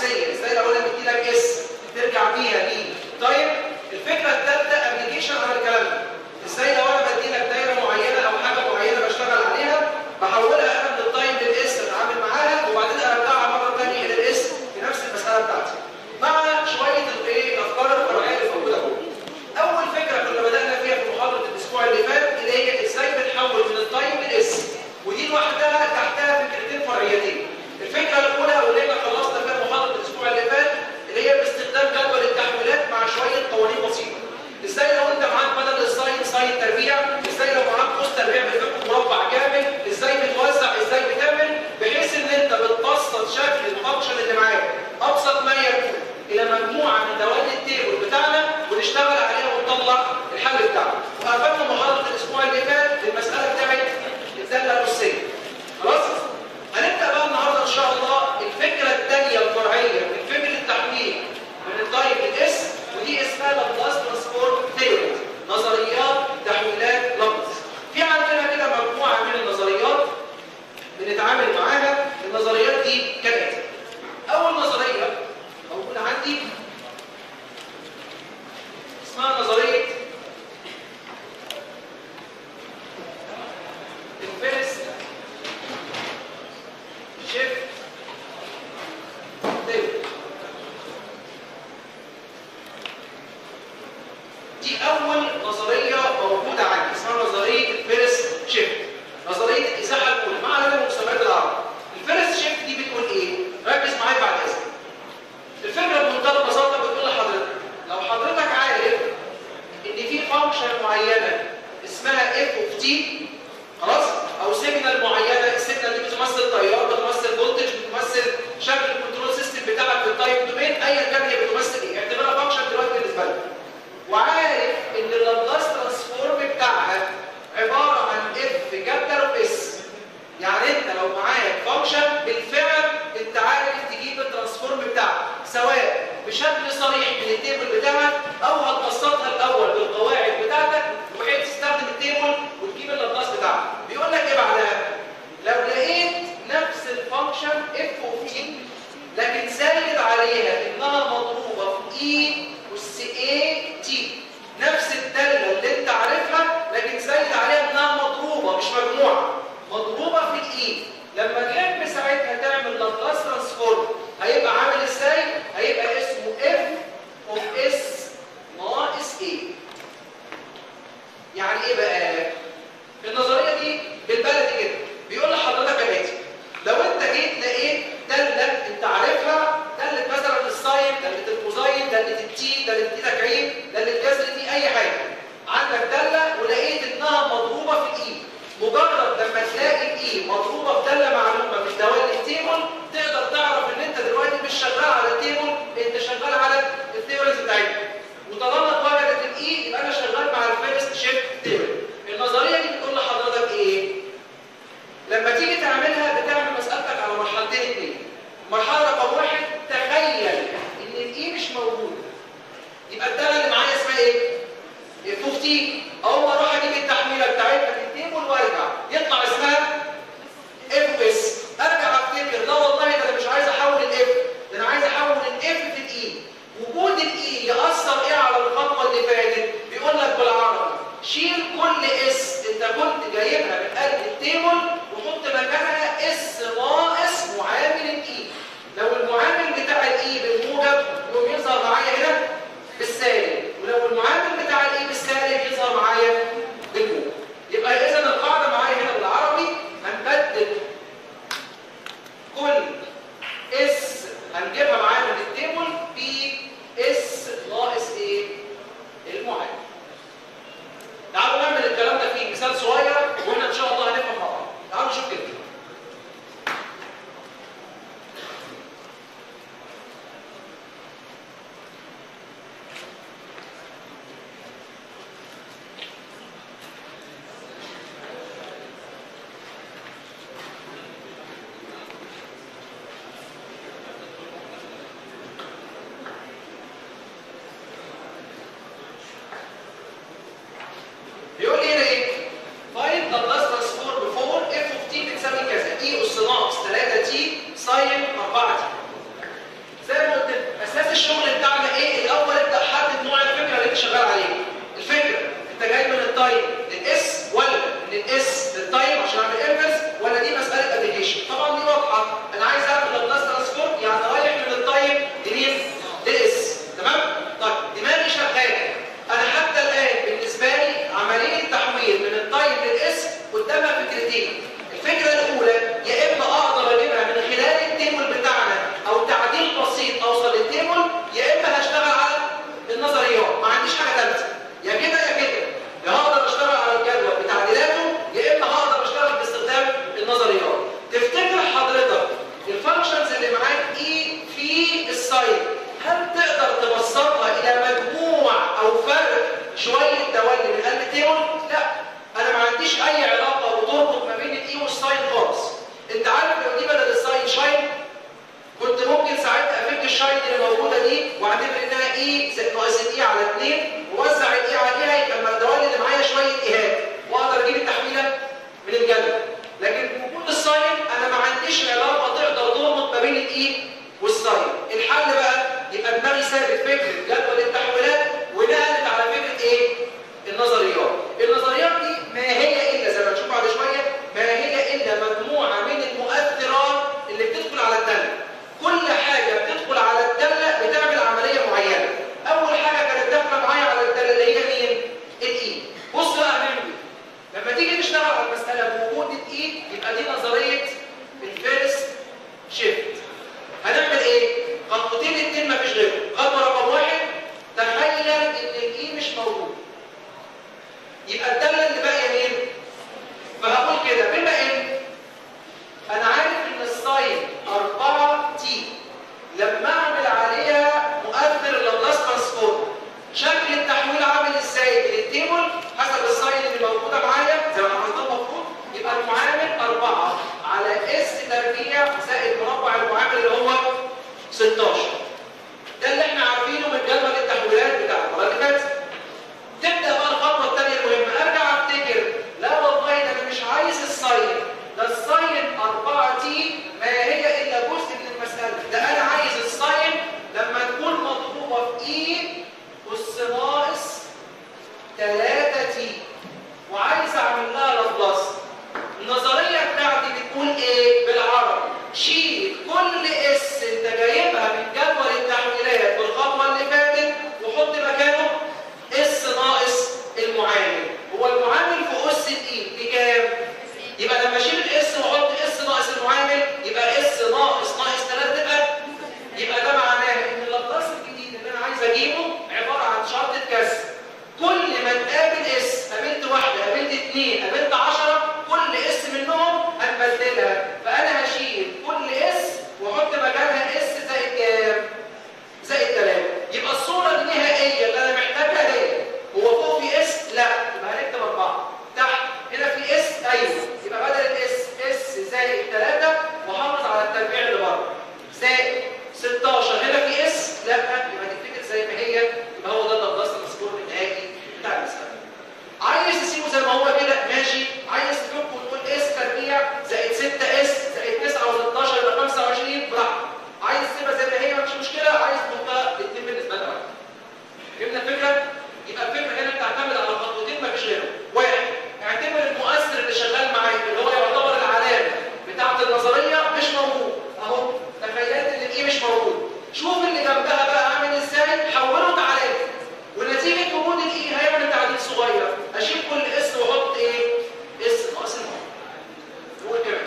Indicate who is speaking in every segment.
Speaker 1: عكسيه ازاي لو انا مدي لك اس ترجع بيها دي طيب الفكره الثالثه ابلكيشن على الكلام ده ازاي لو انا بدي لك دايره معينه او حاجه معينه بشتغل عليها بحولها انا من التايم للاس اتعامل معاها وبعدين ارجعها مره ثانيه الى الاس في نفس المساله بتاعتي مع شويه الايه الافكار الفرعيه اللي موجوده جوه اول فكره كنا بدانا فيها في محاضره الاسبوع اللي فات اللي هي ازاي بنحول من التايم للاس ودي لوحدها تحتها فكرتين فرعيتين الفكره الاولى واللي احنا خلصنا فيها محاضره الاسبوع اللي فات اللي هي باستخدام جدول التحويلات مع شويه قوانين بسيطه ازاي لو انت معاك بدل الساين ساين تربيع ازاي لو معاك قوس تربيع بتفك مربع كامل ازاي بتوزع ازاي بتعمل بحيث ان انت بتبسط شكل الفانكشن اللي معاك ابسط ما يكون الى مجموعه من دوال التيبل بتاعنا ونشتغل عليها ونطلع الحل بتاعنا وقفلنا محاضره الاسبوع اللي فات المساله بتاعت الداله الاسيه خلاص هنبدا بقى النهارده ان شاء الله الفكره الثانيه الفرعيه من فكره التحويل من التايب للاس ودي اسمها لابلاس ترانسفورم ثيوري نظريات تحويلات لابلاس في عندنا كده مجموعه من النظريات بنتعامل معاها النظريات دي كالاتي اول نظريه موجوده عندي اسمها نظريه الفيرست شيفت ثيوري دي اول نظريه موجوده عندي اسمها نظريه الفيرست شيفت نظريه الازاحه الاولى مع علم المسميات العربي الفيرست شيفت دي بتقول ايه ركز معايا بعد اذنك الفكره بمنتهى البساطه بتقول لحضرتك لو حضرتك عارف ان في فانكشن معينه اسمها اف اوف تي خلاص او سيجنال معينه السيجنال دي بتمثل تيار بتمثل فولتج بتمثل شكل الكنترول سيستم بتاعك في التايم دومين ايا كان هي بتمثل ايه اعتبرها فانكشن دلوقتي بالنسبه لك وعارف ان اللابلاس ترانسفورم بتاعها عباره عن اف كابيتال اوف اس يعني انت لو معاك فانكشن بالفعل انت عارف تجيب الترانسفورم بتاعها سواء بشكل صريح من التيبل بتاعك او هتبسطها الاول بالقواعد بتاعتك وبحيث تستخدم التيبل وتجيب اللابلاس بتاعها بيقول لك ايه بعدها لو لقيت نفس الفانكشن اف اوف تي لكن زايد عليها انها مضروبه في اي اس اي تي نفس الداله اللي انت عارفها لكن زايد عليها انها مضروبه مش مجموعه مضروبه في الاي لما تحب ساعتها تعمل لابلاس ترانسفورم هيبقى عامل ازاي هيبقى اسمه اف اوف اس فكرتين الفكره الاولى يا اما اقدر اجيبها من خلال التيبل بتاعنا او تعديل بسيط اوصل للتيبل يا اما هشتغل على النظريات ما عنديش حاجه ثالثه يا كده يا كده يا هقدر اشتغل على الجدول بتعديلاته يا اما هقدر اشتغل باستخدام النظريات تفتكر حضرتك الفانكشنز اللي معاك ايه في السايت هل تقدر تبسطها الى مجموع او فرق شويه دوالي من قلب تيبل لا انا ما عنديش اي علاقه بتربط ما بين الاي والساين خالص انت عارف لو دي بدل الساين شاين كنت ممكن ساعتها افك الشاين اللي موجوده دي واعتبر انها اي زائد ناقص الاي على 2 ووزع الاي عليها يبقى الدوالي اللي معايا شويه ايهات واقدر اجيب التحويله من الجدول لكن بوجود الساين انا ما عنديش علاقه تقدر تربط ما بين الاي والساين الحل بقى يبقى دماغي ثابت فكره جدول التحويلات ونقلت على فكره ايه النظريات النظريات دي ما هي الا زي ما نشوف بعد شويه ما هي الا مجموعه من المؤثرات اللي بتدخل على الداله كل حاجه بتدخل على الداله بتعمل عمليه معينه اول حاجه كانت داخله معايا على الداله اللي هي مين الاي بص بقى هنعمل ايه لما تيجي نشتغل على المساله بوجود الاي يبقى دي نظريه الفيرست شيفت هنعمل ايه خطوتين اتنين مفيش غيرهم خطوه رقم واحد تخيل ان الاي مش موجود يبقى الداله اللي باقيه مين فهقول كده بما ان انا عارف ان الساين 4 تي لما اعمل عليها مؤثر لابلاس ترانسفورم شكل التحويل عامل ازاي للتيبل حسب الساين اللي موجوده معايا زي ما عملت المفروض يبقى المعامل 4 على اس تربيع زائد مربع المعامل اللي هو 16 ده اللي احنا عارفينه من جدول التحويلات بتاع المره اللي فاتت تبدا بقى الخطوه الثانيه المهمه ارجع افتكر لا والله ده انا مش عايز الساين ده الساين 4 تي ما هي الا جزء من المساله ده انا عايز الساين لما تكون مضروبه في اي اس ناقص 3 تي وعايز اعمل لها لابلاس النظريه بتاعتي بتقول ايه بالعربي شيل كل اس انت جايبها من جدول التحويلات بالخطوه اللي فاتت وحط مكانه اس ناقص المعامل هو المعامل في اس الاي بكام يبقى لما اشيل الاس واحط اس ناقص المعامل يبقى اس ناقص ناقص 3 تبقى يبقى ده معناه ان اللابلاس الجديد اللي انا عايز اجيبه عباره عن شرطه كسر كل ما تقابل اس قابلت واحده قابلت اثنين قابلت 10 كل اس منهم هنبدلها فانا هشيل كل اس واحط مكانها اس زائد كام زائد 3 يبقى الصوره النهائيه اللي انا محتاجها هي هو فوق في اس لا يبقى هنكتب 4 تحت هنا في اس ايوه يبقى بدل الاس اس زائد 3 واحافظ على التربيع اللي بره زائد 16 هنا في اس لا يبقى تفتكر زي ما هي يبقى هو ده اللابلاس السكور النهائي بتاع المساله عايز تسيبه زي ما هو كده ماشي عايز تفك وتقول اس تربيع زائد 6 اس زائد 9 و16 يبقى 25 براحتك عايز تسيبها زي ما هي مفيش مشكله عايز تحطها الاثنين بالنسبه لك فهمنا الفكره يبقى الفكره هنا بتعتمد على خطوتين مفيش غيرهم واحد اعتبر المؤثر اللي شغال معاك اللي هو يعتبر العلامه بتاعه النظريه مش موجود اهو تخيلت ان الايه مش موجود شوف اللي جنبها بقى عامل ازاي حوله تعالى ونتيجه وجود الايه هيعمل تعديل صغير اشيل كل اس واحط ايه اس ناقص المهم نقول كمان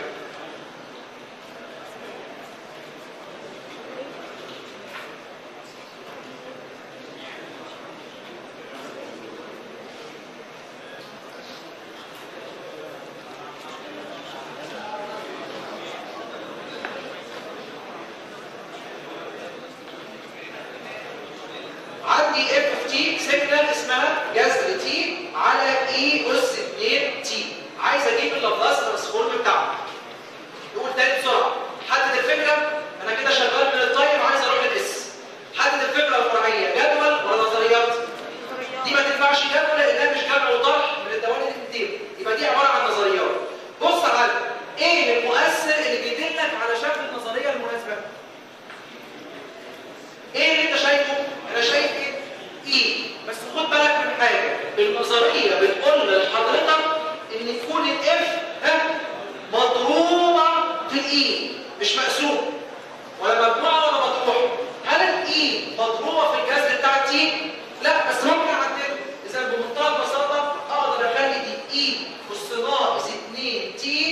Speaker 1: عندي اف تي سيجنال اسمها جذر تي على اي اس 2 تي عايز اجيب اللابلاس ترانسفورم بتاعه نقول تاني بسرعه حدد الفكره انا كده شغال من التايم عايز اروح للاس حدد الفكره الفرعيه جدول ولا نظريات دي ما تنفعش جدول لانها مش جمع وطرح من الدوال اللي كتير يبقى دي عباره عن نظريات بص على ايه المؤثر اللي بيدلك على شكل النظريه المناسبه ايه اللي انت شايفه انا شايف ايه ايه بس خد بالك من حاجه النظريه بتقول لحضرتك ان تكون الاف ها مضروبه في الاي مش مقسوم ولا مجموعه ولا مطروح هل الاي مضروبه في الجذر بتاع التي لا بس ممكن اعدله اذا بمنتهى البساطه اقدر اخلي دي اي اس ناقص 2 تي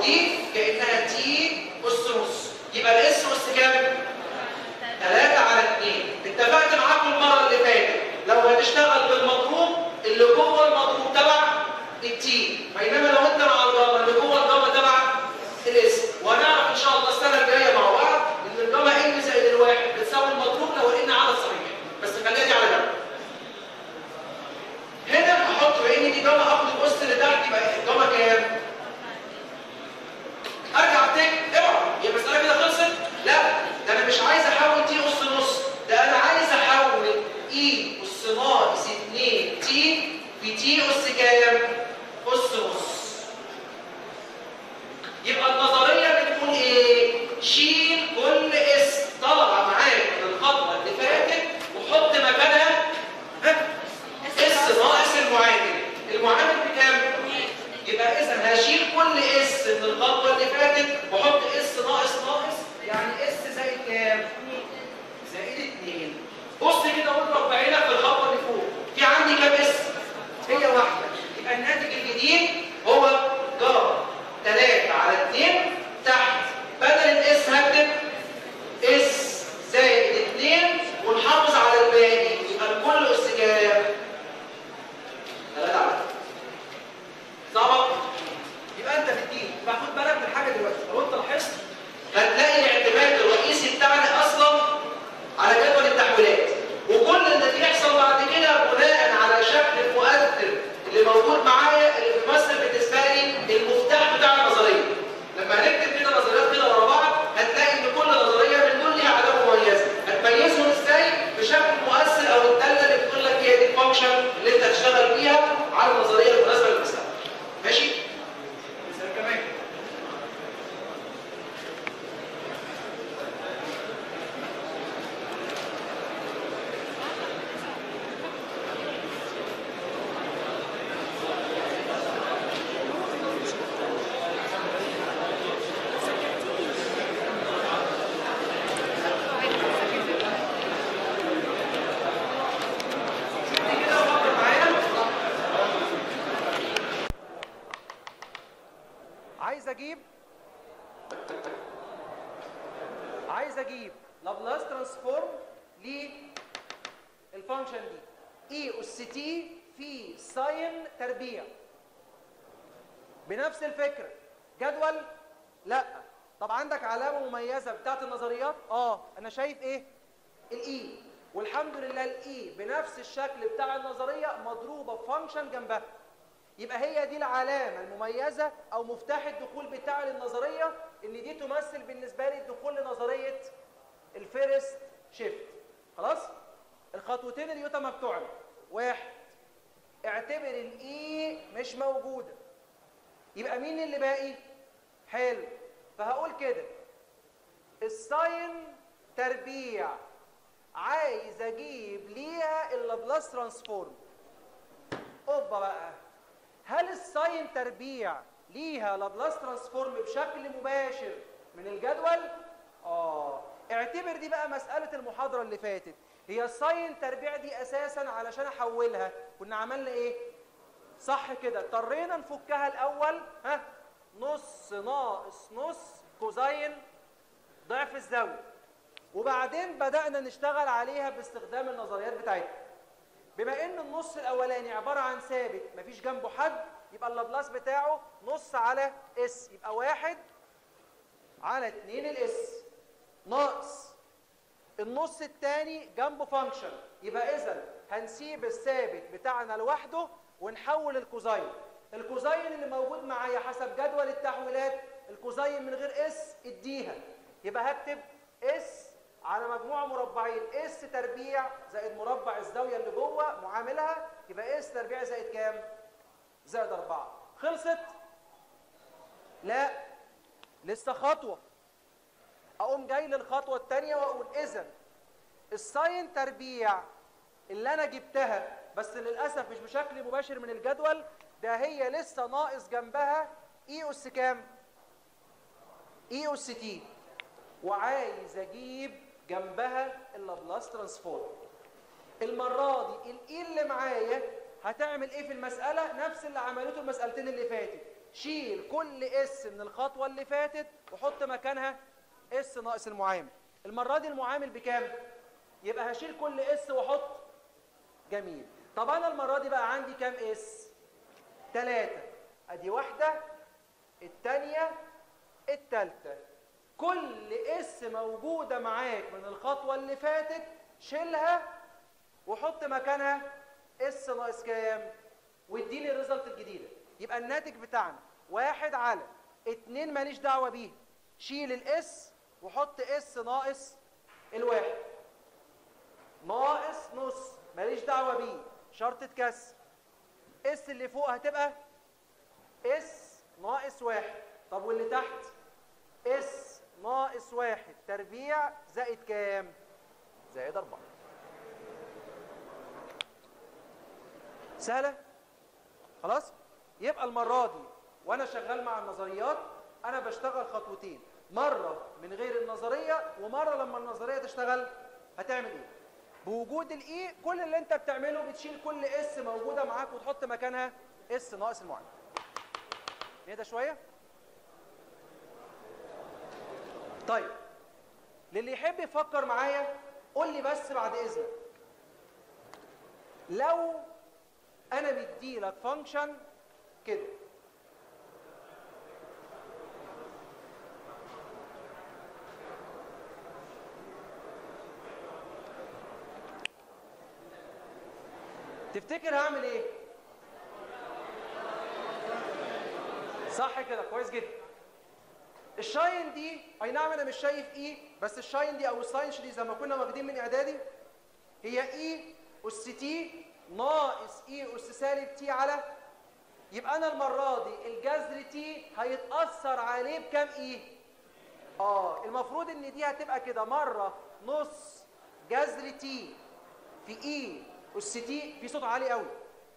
Speaker 1: دي كانها تي اس نص يبقى الاس اس كام 3 على 2 اتفقت معاكم المره اللي فاتت لو هتشتغل بالمضروب اللي جوه المضروب تبع التي بينما لو انت مع الجاما اللي جوه الجاما تبع الاس وهنعرف ان شاء الله السنه الجايه مع بعض ان الجاما ان زائد الواحد بتساوي المضروب لو ان عدد صحيح بس خليها دي على جنب هنا هحط بان دي جاما اخد الوسط اللي تحت يبقى الجاما كام؟ ارجع تاني اوعى هي المساله كده خلصت؟ لا ده انا مش عايز احول تي اس نص ده انا عايز احول اي اس ناقص 2 تي في تي اس كام؟ اس نص يبقى النظريه بتقول ايه؟ شيل كل اس طالعه معاك من الخطوه اللي فاتت وحط مكانها ها؟ اس ناقص المعامل المعامل بكام؟ يبقى اذا هشيل كل اس من الخطوه اللي فاتت واحط اس ناقص ناقص يعني اس زائد كام؟ زائد 2 بص كده واضرب بعينك في الخطوه اللي فوق في عندي كام اس؟ هي واحده يبقى الناتج الجديد هو جار 3 على 2 تحت بدل الاس هكتب اس زائد 2 ونحافظ على الباقي يبقى الكل اس كام؟ 3 على 2 ظبط يبقى انت في الدين باخد بالك من حاجه دلوقتي لو انت لاحظت هتلاقي الاعتماد الرئيسي بتاعنا اصلا على جدول التحويلات وكل اللي بيحصل بعد كده بناء على شكل المؤثر اللي موجود معايا اللي بيمثل بالنسبه لي المفتاح بتاع النظريه لما هنكتب كده نظريات كده ورا بعض هتلاقي ان كل نظريه من دول ليها علامه مميزه هتميزهم ازاي بشكل مؤثر او الداله اللي بتقول لك هي دي الفانكشن اللي انت هتشتغل بيها على النظريه المناسبه للمساله ماشي مثال كمان دي كده فكر معايا
Speaker 2: عايز اجيب عايز اجيب لابلاس ترانسفورم للفانكشن دي اي اس تي في ساين تربيع بنفس الفكره جدول لا طب عندك علامه مميزه بتاعت النظريات اه انا شايف ايه الاي والحمد لله الاي بنفس الشكل بتاع النظريه مضروبه بفانكشن جنبها يبقى هي دي العلامة المميزة أو مفتاح الدخول بتاع النظرية إن دي تمثل بالنسبة لي الدخول لنظرية الفيرست شيفت خلاص؟ الخطوتين اللي يتم بتوعنا واحد اعتبر الإي مش موجودة يبقى مين اللي باقي؟ حلو فهقول كده الساين تربيع عايز اجيب ليها اللابلاس ترانسفورم اوبا بقى هل الساين تربيع ليها لابلاس ترانسفورم بشكل مباشر من الجدول اه اعتبر دي بقى مسألة المحاضرة اللي فاتت هي الساين تربيع دي اساسا علشان احولها كنا عملنا ايه صح كده اضطرينا نفكها الاول ها نص ناقص نص كوزين ضعف الزاوية وبعدين بدأنا نشتغل عليها باستخدام النظريات بتاعتنا بما ان النص الاولاني عباره عن ثابت مفيش جنبه حد يبقى اللابلاس بتاعه نص على اس يبقى واحد على اتنين الاس ناقص النص الثاني جنبه فانكشن يبقى اذا هنسيب الثابت بتاعنا لوحده ونحول الكوزين الكوزين اللي موجود معايا حسب جدول التحويلات الكوزين من غير اس اديها يبقى هكتب اس على مجموع مربعين اس تربيع زائد مربع الزاويه اللي جوه معاملها يبقى اس تربيع زائد كام زائد أربعة خلصت لا لسه خطوه اقوم جاي للخطوه الثانيه واقول اذا الساين تربيع اللي انا جبتها بس للاسف مش بشكل مباشر من الجدول ده هي لسه ناقص جنبها اي اس كام اي اس تي وعايز اجيب جنبها اللابلاس ترانسفورم المره دي الاي اللي معايا هتعمل ايه في المساله نفس اللي عملته المسالتين اللي فاتت شيل كل اس من الخطوه اللي فاتت وحط مكانها اس ناقص المعامل المره دي المعامل بكام يبقى هشيل كل اس واحط جميل طب انا المره دي بقى عندي كام اس ثلاثة ادي واحده الثانيه الثالثه كل اس موجوده معاك من الخطوه اللي فاتت شيلها وحط مكانها اس ناقص كام واديني الريزلت الجديده يبقى الناتج بتاعنا واحد على اتنين ماليش دعوه بيه شيل الاس وحط اس ناقص الواحد ناقص نص ماليش دعوه بيه شرطه كسر اس اللي فوق هتبقى اس ناقص واحد طب واللي تحت اس ناقص واحد تربيع زائد كام زائد أربعة سهلة خلاص يبقى المرة دي وأنا شغال مع النظريات أنا بشتغل خطوتين مرة من غير النظرية ومرة لما النظرية تشتغل هتعمل إيه بوجود الإي كل اللي أنت بتعمله بتشيل كل اس موجودة معاك وتحط مكانها اس ناقص المعامل نهدى شوية طيب للي يحب يفكر معايا قول لي بس بعد اذنك لو انا مدي لك فانكشن كده تفتكر هعمل ايه صح كده كويس جدا الشاين دي اي نعم انا مش شايف اي بس الشاين دي او الساينش دي زي ما كنا واخدين من اعدادي هي اي اس تي ناقص اي اس سالب تي على يبقى انا المره دي الجذر تي هيتاثر عليه بكام اي اه المفروض ان دي هتبقى كده مره نص جذر تي في اي اس تي في صوت عالي قوي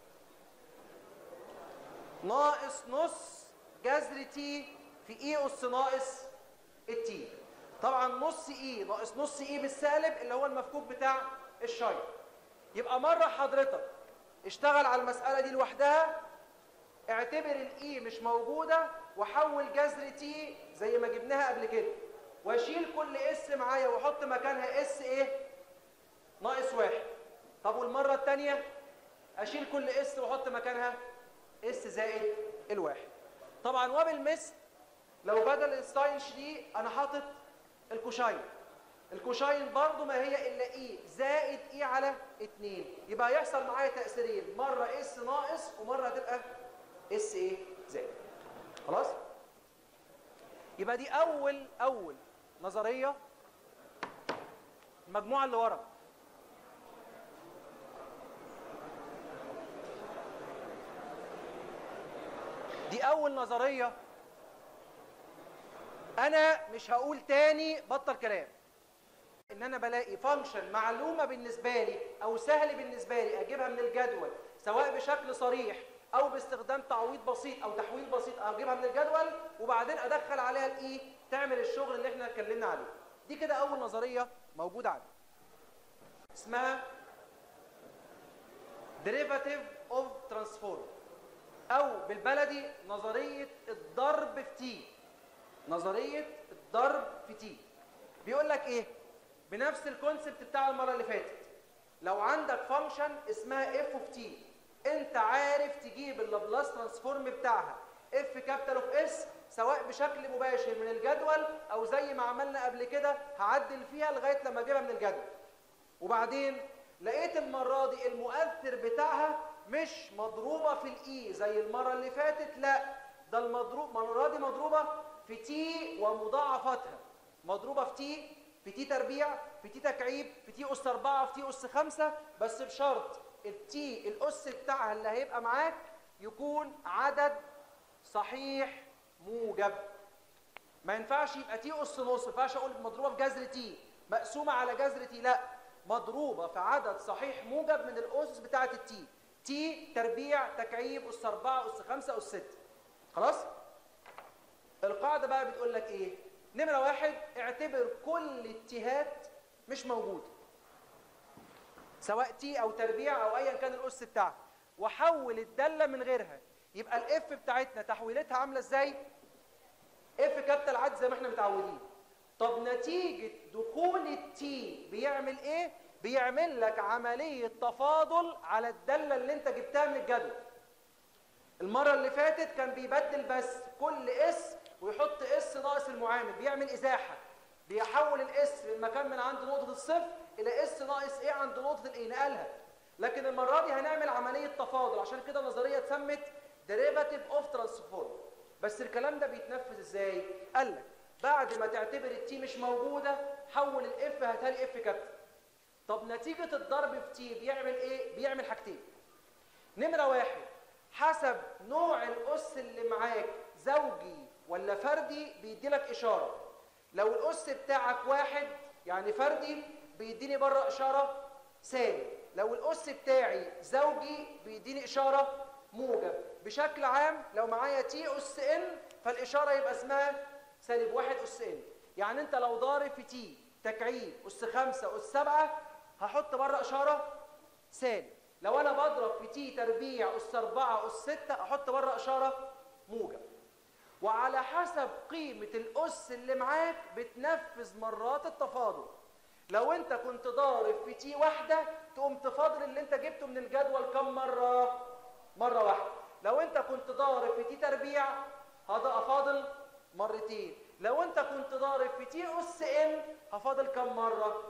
Speaker 2: ناقص نص جذر تي في اي اس ناقص التي طبعا نص اي ناقص نص اي بالسالب اللي هو المفكوك بتاع الشاي يبقى مره حضرتك اشتغل على المساله دي لوحدها اعتبر الاي مش موجوده وحول جذر تي زي ما جبناها قبل كده واشيل كل اس معايا واحط مكانها اس ايه ناقص واحد طب والمره الثانيه اشيل كل اس واحط مكانها اس زائد الواحد طبعا وبالمثل لو بدل الساينش دي انا حاطط الكوشاين الكوشاين برضو ما هي الا اي زائد اي على 2 يبقى هيحصل معايا تاثيرين مره اس ناقص ومره هتبقى اس ايه زائد خلاص يبقى دي اول اول نظريه المجموعه اللي ورا دي اول نظريه انا مش هقول تاني بطل كلام ان انا بلاقي فانكشن معلومه بالنسبه لي او سهل بالنسبه لي اجيبها من الجدول سواء بشكل صريح او باستخدام تعويض بسيط او تحويل بسيط اجيبها من الجدول وبعدين ادخل عليها الاي تعمل الشغل اللي احنا اتكلمنا عليه دي كده اول نظريه موجوده عندي اسمها derivative of transform او بالبلدي نظريه الضرب في تي نظريه الضرب في تي بيقول لك ايه بنفس الكونسبت بتاع المره اللي فاتت لو عندك فانكشن اسمها اف اوف تي انت عارف تجيب اللابلاس ترانسفورم بتاعها اف كابيتال اوف اس سواء بشكل مباشر من الجدول او زي ما عملنا قبل كده هعدل فيها لغايه لما اجيبها من الجدول وبعدين لقيت المره دي المؤثر بتاعها مش مضروبه في الاي زي المره اللي فاتت لا ده المضروب المره دي مضروبه في تي ومضاعفاتها مضروبه في تي في تي تربيع في تي تكعيب في تي اس 4 في تي اس 5 بس بشرط التي الاس بتاعها اللي هيبقى معاك يكون عدد صحيح موجب ما ينفعش يبقى تي اس نص ما ينفعش اقول مضروبه في جذر تي مقسومه على جذر تي لا مضروبه في عدد صحيح موجب من الاسس بتاعه التي تي تربيع تكعيب اس 4 اس 5 اس 6 خلاص القاعده بقى بتقول لك ايه نمره واحد اعتبر كل التيهات مش موجوده سواء تي او تربيع او ايا كان الاس بتاعها وحول الداله من غيرها يبقى الاف بتاعتنا تحويلتها عامله ازاي اف كابيتال عادي زي ما احنا متعودين طب نتيجه دخول التي بيعمل ايه بيعمل لك عمليه تفاضل على الداله اللي انت جبتها من الجدول المره اللي فاتت كان بيبدل بس كل اس ويحط اس ناقص المعامل بيعمل ازاحه بيحول الاس من مكان من عند نقطه الصفر الى اس ناقص ايه عند نقطه الايه نقلها لكن المره دي هنعمل عمليه تفاضل عشان كده النظريه اتسمت derivative اوف ترانسفورم بس الكلام ده بيتنفذ ازاي قال لك بعد ما تعتبر التي مش موجوده حول الاف هاتها لي اف كابيتال طب نتيجه الضرب في تي بيعمل ايه بيعمل حاجتين نمره واحد حسب نوع الاس اللي معاك زوجي ولا فردي بيدي لك اشاره لو الاس بتاعك واحد يعني فردي بيديني بره اشاره سالب لو الاس بتاعي زوجي بيديني اشاره موجب بشكل عام لو معايا تي اس ان فالاشاره يبقى اسمها سالب واحد اس ان يعني انت لو ضارب في تي تكعيب اس خمسة اس سبعة هحط بره اشاره سالب لو انا بضرب في تي تربيع اس أربعة اس ستة احط بره اشاره موجب وعلى حسب قيمة الأس اللي معاك بتنفذ مرات التفاضل لو انت كنت ضارب في تي واحدة تقوم تفاضل اللي انت جبته من الجدول كم مرة مرة واحدة لو انت كنت ضارب في تي تربيع هذا افاضل مرتين لو انت كنت ضارب في تي اس ان هفاضل كم مرة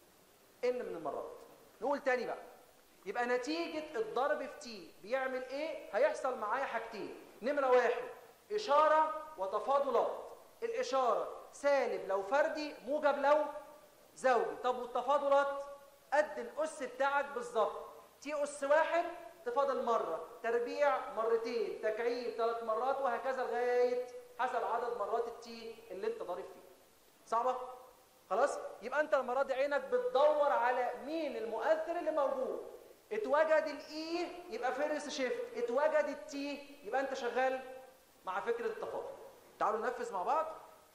Speaker 2: ان من المرات نقول تاني بقى يبقى نتيجة الضرب في تي بيعمل ايه هيحصل معايا حاجتين نمرة واحد إشارة وتفاضلات الإشارة سالب لو فردي موجب لو زوجي طب والتفاضلات قد الأس بتاعك بالظبط تي أس واحد تفاضل مرة تربيع مرتين تكعيب ثلاث مرات وهكذا لغاية حسب عدد مرات التي اللي انت ضارب فيه صعبة؟ خلاص؟ يبقى انت المرة دي عينك بتدور على مين المؤثر اللي موجود اتوجد الاي يبقى فيرس شيفت اتوجد التي يبقى انت شغال مع فكرة التفاضل تعالوا ننفذ مع بعض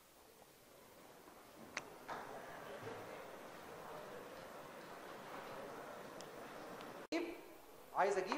Speaker 2: عايز اجيب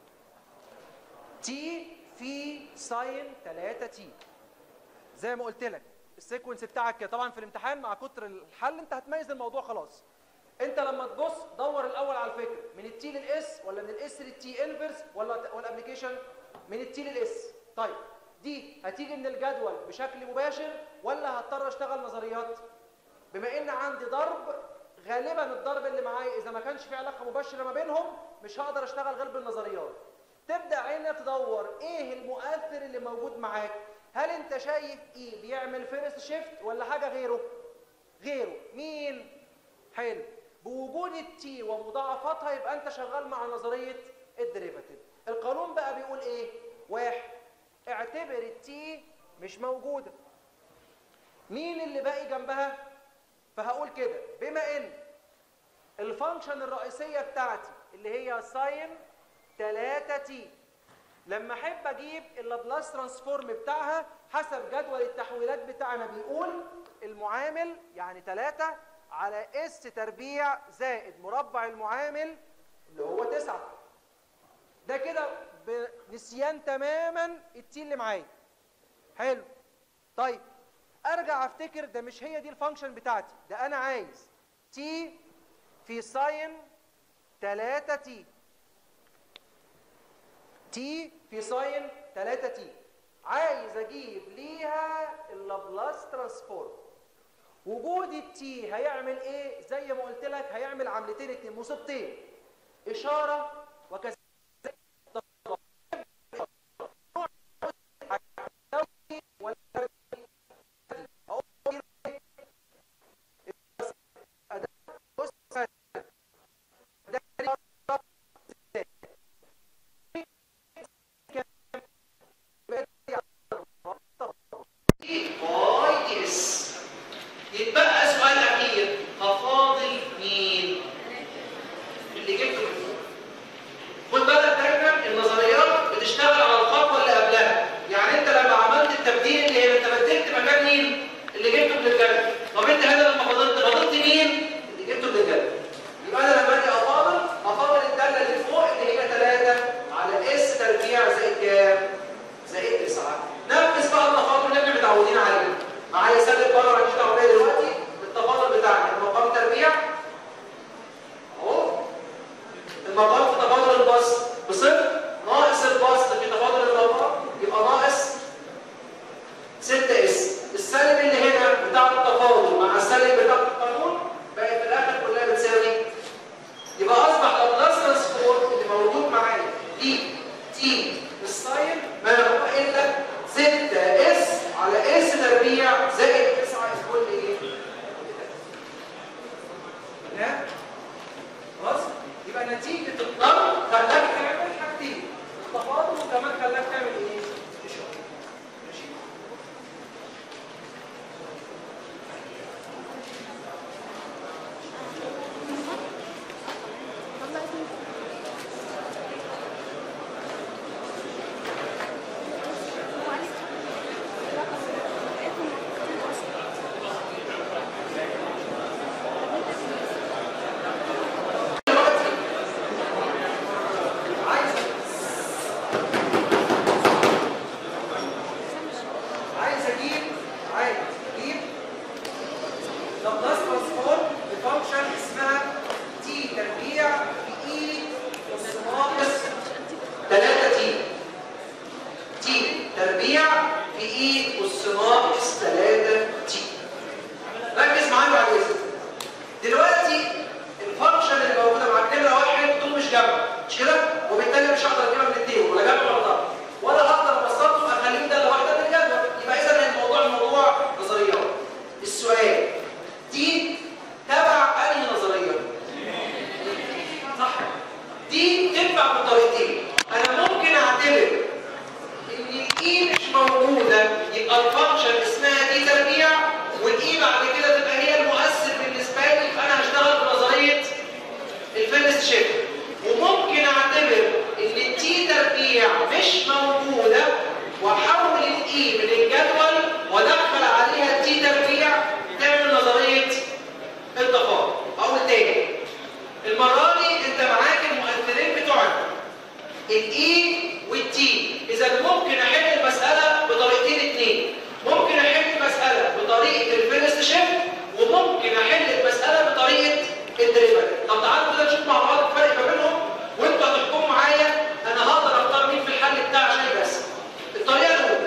Speaker 2: تي في ساين 3 تي زي ما قلت لك السيكونس بتاعك كده طبعا في الامتحان مع كتر الحل انت هتميز الموضوع خلاص انت لما تبص دور الاول على الفكره من التي للاس ولا من الاس للتي انفرس ولا ولا ابلكيشن من التي للاس طيب دي هتيجي من الجدول بشكل مباشر ولا هضطر اشتغل نظريات بما ان عندي ضرب غالبا الضرب اللي معايا اذا ما كانش في علاقه مباشره ما بينهم مش هقدر اشتغل غير بالنظريات تبدا عينك تدور ايه المؤثر اللي موجود معاك هل انت شايف ايه بيعمل فيرست شيفت ولا حاجه غيره غيره مين حلو بوجود التي ومضاعفاتها يبقى انت شغال مع نظريه الديريفاتيف القانون بقى بيقول ايه واحد اعتبر التي مش موجوده مين اللي باقي جنبها فهقول كده بما ان الفانكشن الرئيسيه بتاعتي اللي هي ساين 3 تي لما احب اجيب اللابلاس ترانسفورم بتاعها حسب جدول التحويلات بتاعنا بيقول المعامل يعني 3 على اس تربيع زائد مربع المعامل اللي هو 9 ده كده بنسيان تماما التي اللي معايا حلو طيب ارجع افتكر ده مش هي دي الفانكشن بتاعتي ده انا عايز تي في ساين 3 تي تي في ساين 3 تي عايز اجيب ليها اللابلاس ترانسفورم وجود التي هيعمل ايه زي ما قلت لك هيعمل عملتين اتنين مصيبتين اشاره وكذلك
Speaker 1: باي اس يتبقى سؤال اخير هفاضل مين اللي جبته من فوق معايا سالب بره ماليش دعوه بيها دلوقتي التفاضل بتاعنا المقام تربيع اهو المقام في تفاضل البسط بصفر ناقص البسط في تفاضل المقام يبقى ناقص 6 اس السالب اللي هنا بتاع التفاضل مع السالب بتاع القانون بقت في الاخر كلها بتساوي يبقى اصبح لابلاس ترانسفورم اللي موجود معايا دي تي الساين ما هو الا 6 اس على اس تربيع زائد 9 اس كل ايه؟ تمام؟ خلاص؟ يبقى نتيجة الضرب خلاك تعمل حاجتين التفاضل وكمان خلاك تعمل ايه؟ اشارة ماشي؟ دلوقتي عايز عايز اجيب عايز اجيب لابلاس ترانسفورم لفانكشن اسمها تي تربيع في اي اس ناقص 3 تي تي تربيع في اي اس ناقص 3 تي ركز معايا بعد اذنك دلوقتي الفانكشن اللي موجوده معاك نمره واحد دول مش جمع مش كده؟ وبالتالي مش هقدر اجيبها من التيبل ولا جمع ولا ضرب ولا هقدر ابسطهم اخليهم داله واحده من الجدول يبقى اذا الموضوع الموضوع نظريات السؤال دي تبع انهي نظريه؟ صح دي تنفع بطريقتين انا ممكن اعتبر ان الاي مش موجوده يبقى الفانكشن اسمها دي تربيع والاي بعد كده تبقى هي المؤثر بالنسبه لي فانا هشتغل بنظريه الفيرست شيفت وممكن اعتبر ان التي تربيع مش موجوده واحول الاي من الجدول وادخل عليها التي تربيع تعمل نظريه التفاضل اقول تاني المره دي انت معاك المؤثرين بتوعك الاي والتي اذا ممكن احل المساله بطريقتين اتنين ممكن احل المساله بطريقه الفيرست شيفت وممكن احل المساله بطريقه الدريفل طب تعالوا كده نشوف مع بعض الفرق ما بينهم وانتوا هتحكموا معايا انا هقدر اختار مين في الحل بتاعي عشان بس الطريقه الاولى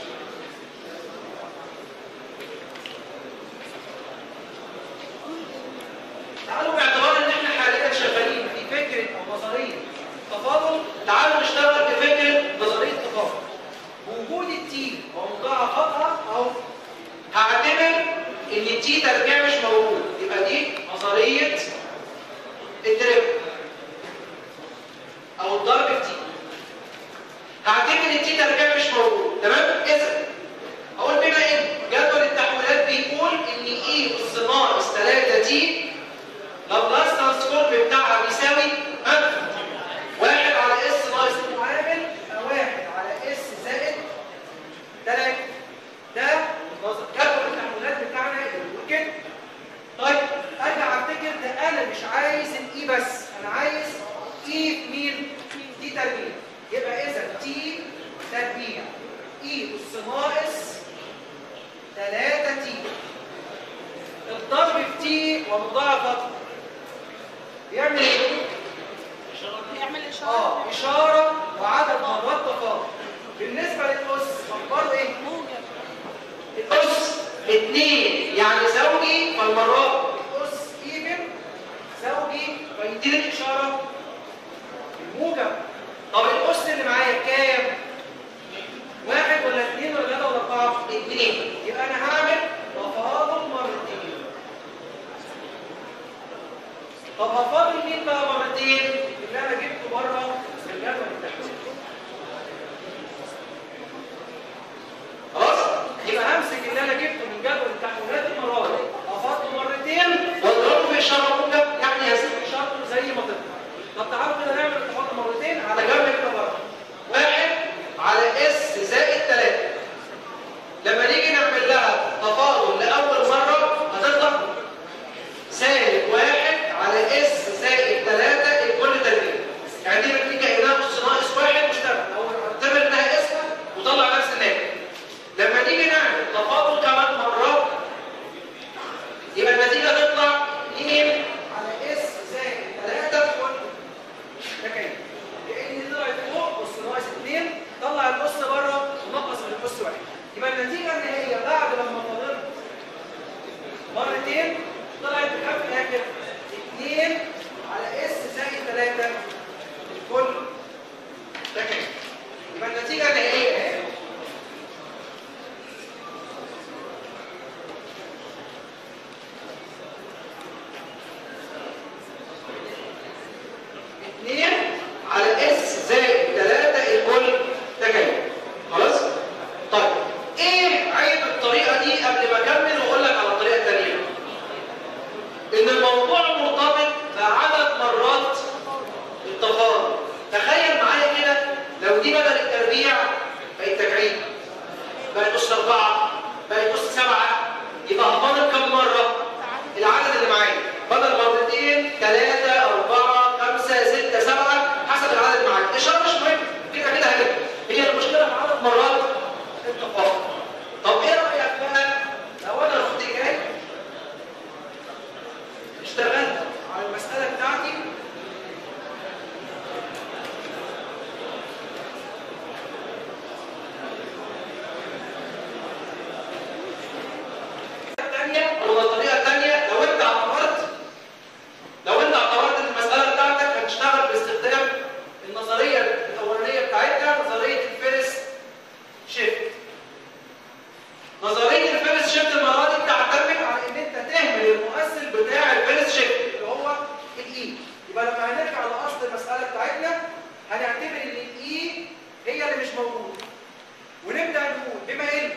Speaker 1: تعالوا باعتبار ان احنا حاليا شغالين في فكره او نظريه تفاضل تعالوا نشتغل بفكره نظريه تفاضل بوجود التي ومضاعفاتها او هعتبر ان التي تربيع مش موجود يبقى دي نظريه الدرب او الضرب في تي هعتبر التي تربيع مش موجود تمام اذا اقول بما ان جدول التحويلات بيقول ان اي اس ناقص 3 تي لابلاس ترانسفورم بتاعها بيساوي ها؟ واحد على اس ناقص المعامل يبقى واحد على اس زائد 3 ده نظر- جدول التحويلات بتاعنا يقول كده طيب ارجع افتكر ده انا مش عايز الاي بس انا عايز اي في مين؟ تي تربيع يبقى اذا تي تربيع اي اس ناقص 3 تي الضرب في تي ومضاعفة بيعمل ايه؟
Speaker 3: يعمل
Speaker 1: اه
Speaker 3: اشاره
Speaker 1: اشاره وعدد مرات تفاضل بالنسبه للاس برضه ايه؟
Speaker 3: موجب
Speaker 1: الاس 2 يعني زوجي فالمرات الاس ايفن زوجي فيديني الاشاره الموجب طب الاس اللي معايا كام؟ واحد ولا اثنين ولا ثلاثه ولا اربعه؟ اثنين يبقى انا هعمل تفاضل مرتين طب هفاضل مين بقى مرتين؟ اللي انا جبته بره في الجدول التحويل خلاص يبقى همسك اللي انا جبته من جدول التحويلات المره دي افضله مرتين واضربه في اشاره موجب يعني هسيب اشارته زي ما تطلع طب تعالوا كده نعمل التفاضل مرتين على جنب كده بره واحد على اس زائد 3 لما نيجي نعمل لها تفاضل لاول مره هتطلع سالب واحد على اس زائد 3 الكل تربيع يعني دي بتيجي كانها نص ناقص واحد مشترك او اعتبر انها اسم وطلع نفس الناتج لما نيجي نعمل تفاضل كمان سبعه يبقى هفاضل كم مره؟ العدد اللي معايا بدل مرتين ثلاثه اربعه خمسه سته سبعه حسب العدد اللي معاك الاشاره مش مهم كده كده هكذا هي المشكله في عدد مرات التفاضل طب ايه رايك بقى لو انا رحت جاي اشتغلت على المساله بتاعتي الثانية أو الطريقة الثانية لو أنت اعتبرت لو أنت اعتبرت إن المسألة بتاعتك هتشتغل باستخدام النظرية الأولانية بتاعتنا نظرية الفيرست شيفت. نظرية الفيرست شيفت المرة دي بتعتمد على إن أنت تهمل المؤثر بتاع الفيرست شيفت اللي هو الإي. يبقى لما هنرجع لأصل المسألة بتاعتنا هنعتبر إن الإي هي اللي مش موجودة. ونبدأ نقول بما إن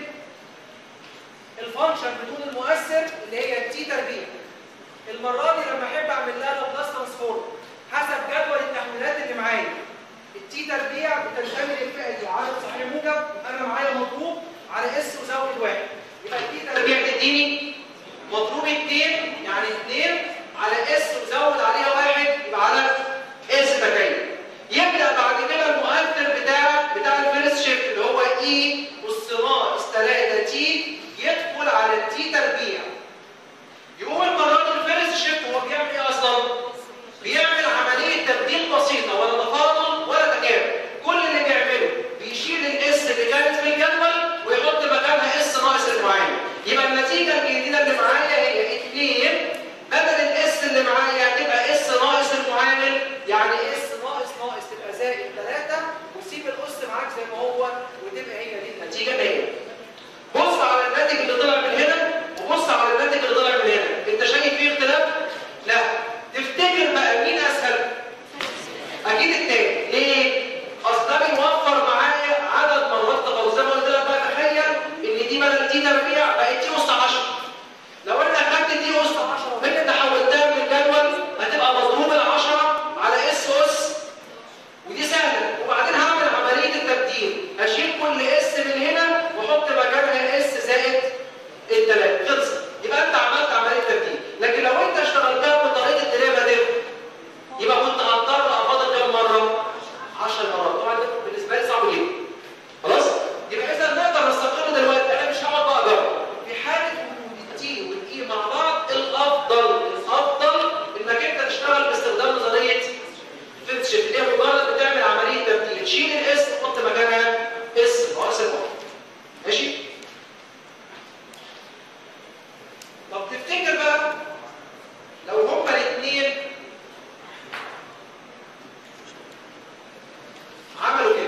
Speaker 1: الفانكشن بدون المؤثر اللي هي التي تربيع المره دي لما احب اعمل لها لابلاس ترانسفورم حسب جدول التحويلات اللي معايا التي تربيع بتنتمي للفئه دي عدد صحيح موجب انا معايا مضروب على اس وزود واحد يبقى التي تربيع تديني مضروب 2 يعني 2 على اس وزود عليها واحد يبقى على اس تكيف يبدا بعد كده المؤثر بتاع بتاع الفيرست شيفت اللي هو اي والصناعه 3 تي يدخل على التي تربيع يقوم المره دي الفيرست شيفت هو بيعمل ايه اصلا؟ بيعمل عمليه تبديل بسيطه ولا تفاضل ولا تكامل كل اللي بيعمله بيشيل الاس اللي كانت في الجدول ويحط مكانها اس ناقص المعين يبقى النتيجه الجديده اللي معايا هي 2 بدل الاس اللي معايا هتبقى اس ناقص المعامل يعني اس ناقص ناقص تبقى زائد 3 وسيب الاس معاك زي ما هو وتبقى هي دي النتيجه هي بص على الناتج اللي طلع من هنا وبص على الناتج اللي طلع من هنا انت شايف فيه اختلاف لا تفتكر بقى مين اسهل اكيد التاني ليه اصل ده بيوفر معايا عدد مرات تفاضل زي ما قلت لك بقى تخيل ان دي بدل دي تربيع بقت دي اس 10 لو انا خدت دي اس 10 وهنا انت حولتها من الجدول هتبقى مضروب ال 10 على اس اس ودي سهله وبعدين هعمل عمليه التبديل هشيل كل اس من هنا واحط مكانها اس زائد الثلاث خلصت يبقى انت عملت عمليه تبديل لكن لو انت اشتغلتها بطريقه الديريفاتيف يبقى كنت هضطر افاضل كام مره 10 مرات طبعا ده بالنسبه لي صعب جدا خلاص يبقى اذا نقدر نستقر دلوقتي انا مش هقعد بقى اجرب في حاله وجود التي والاي مع بعض الافضل الافضل انك انت تشتغل باستخدام نظريه فيفت شيفت اللي هي مجرد بتعمل عمليه تبديل تشيل الاس تحط مكانها اس ناقص الواحد ماشي طب تفتكر بقى لو هما الاثنين عملوا كده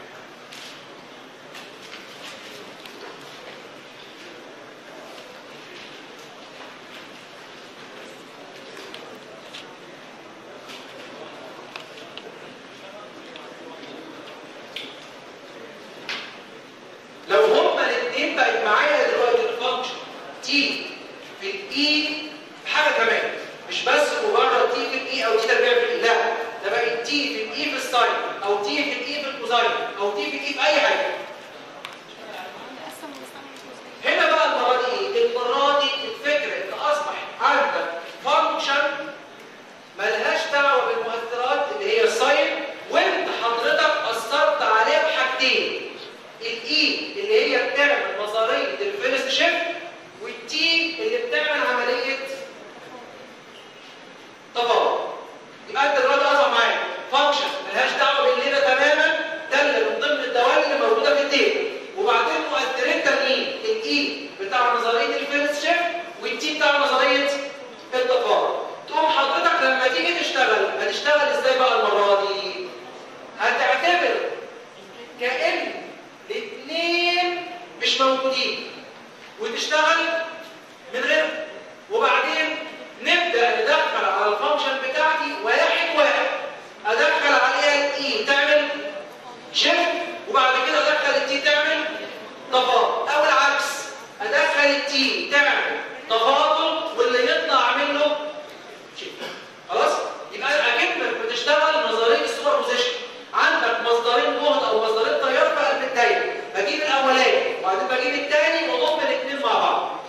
Speaker 1: لو هما الاثنين بقت معايا دلوقتي الفانكشن تي في الاي حاجه كمان مش بس مجرد تي في الاي او تي تربيع في الاي لا ده بقت تي في الاي في الساين او تي في الاي في الكوزاين او تي في الاي في اي حاجه هنا بقى المره دي ايه؟ المره دي الفكره ان اصبح عندك فانكشن ملهاش دعوه بالمؤثرات اللي هي الساين وانت حضرتك اثرت عليها بحاجتين الاي اللي هي بتعمل نظريه الفيرست شيفت والتي اللي بتعمل عمليه تفاضل يبقى انت دلوقتي اصبح معاك فانكشن ملهاش دعوه بالليله تماما ده اللي من ضمن الدوال اللي موجوده في التيبل وبعدين مؤثرين تانيين الاي بتاع نظريه الفيرست شيفت والتي بتاع نظريه التفاضل تقوم حضرتك لما تيجي تشتغل هتشتغل ازاي بقى المره دي؟ هتعتبر كأن الاثنين مش موجودين وتشتغل من غيرهم وبعدين نبدأ ندخل على الفانكشن بتاعتي واحد واحد ادخل عليها الاي تعمل شيفت وبعد كده ادخل التي تعمل تفاضل او العكس ادخل التي تعمل تفاضل واللي يطلع اعمل له شيفت خلاص يبقى اكنك بتشتغل نظريه السوبر بوزيشن عندك مصدرين جهد او مصدرين تيار في قلب الدايره بجيب الاولاني وبعدين بجيب الثاني واضم الاثنين مع بعض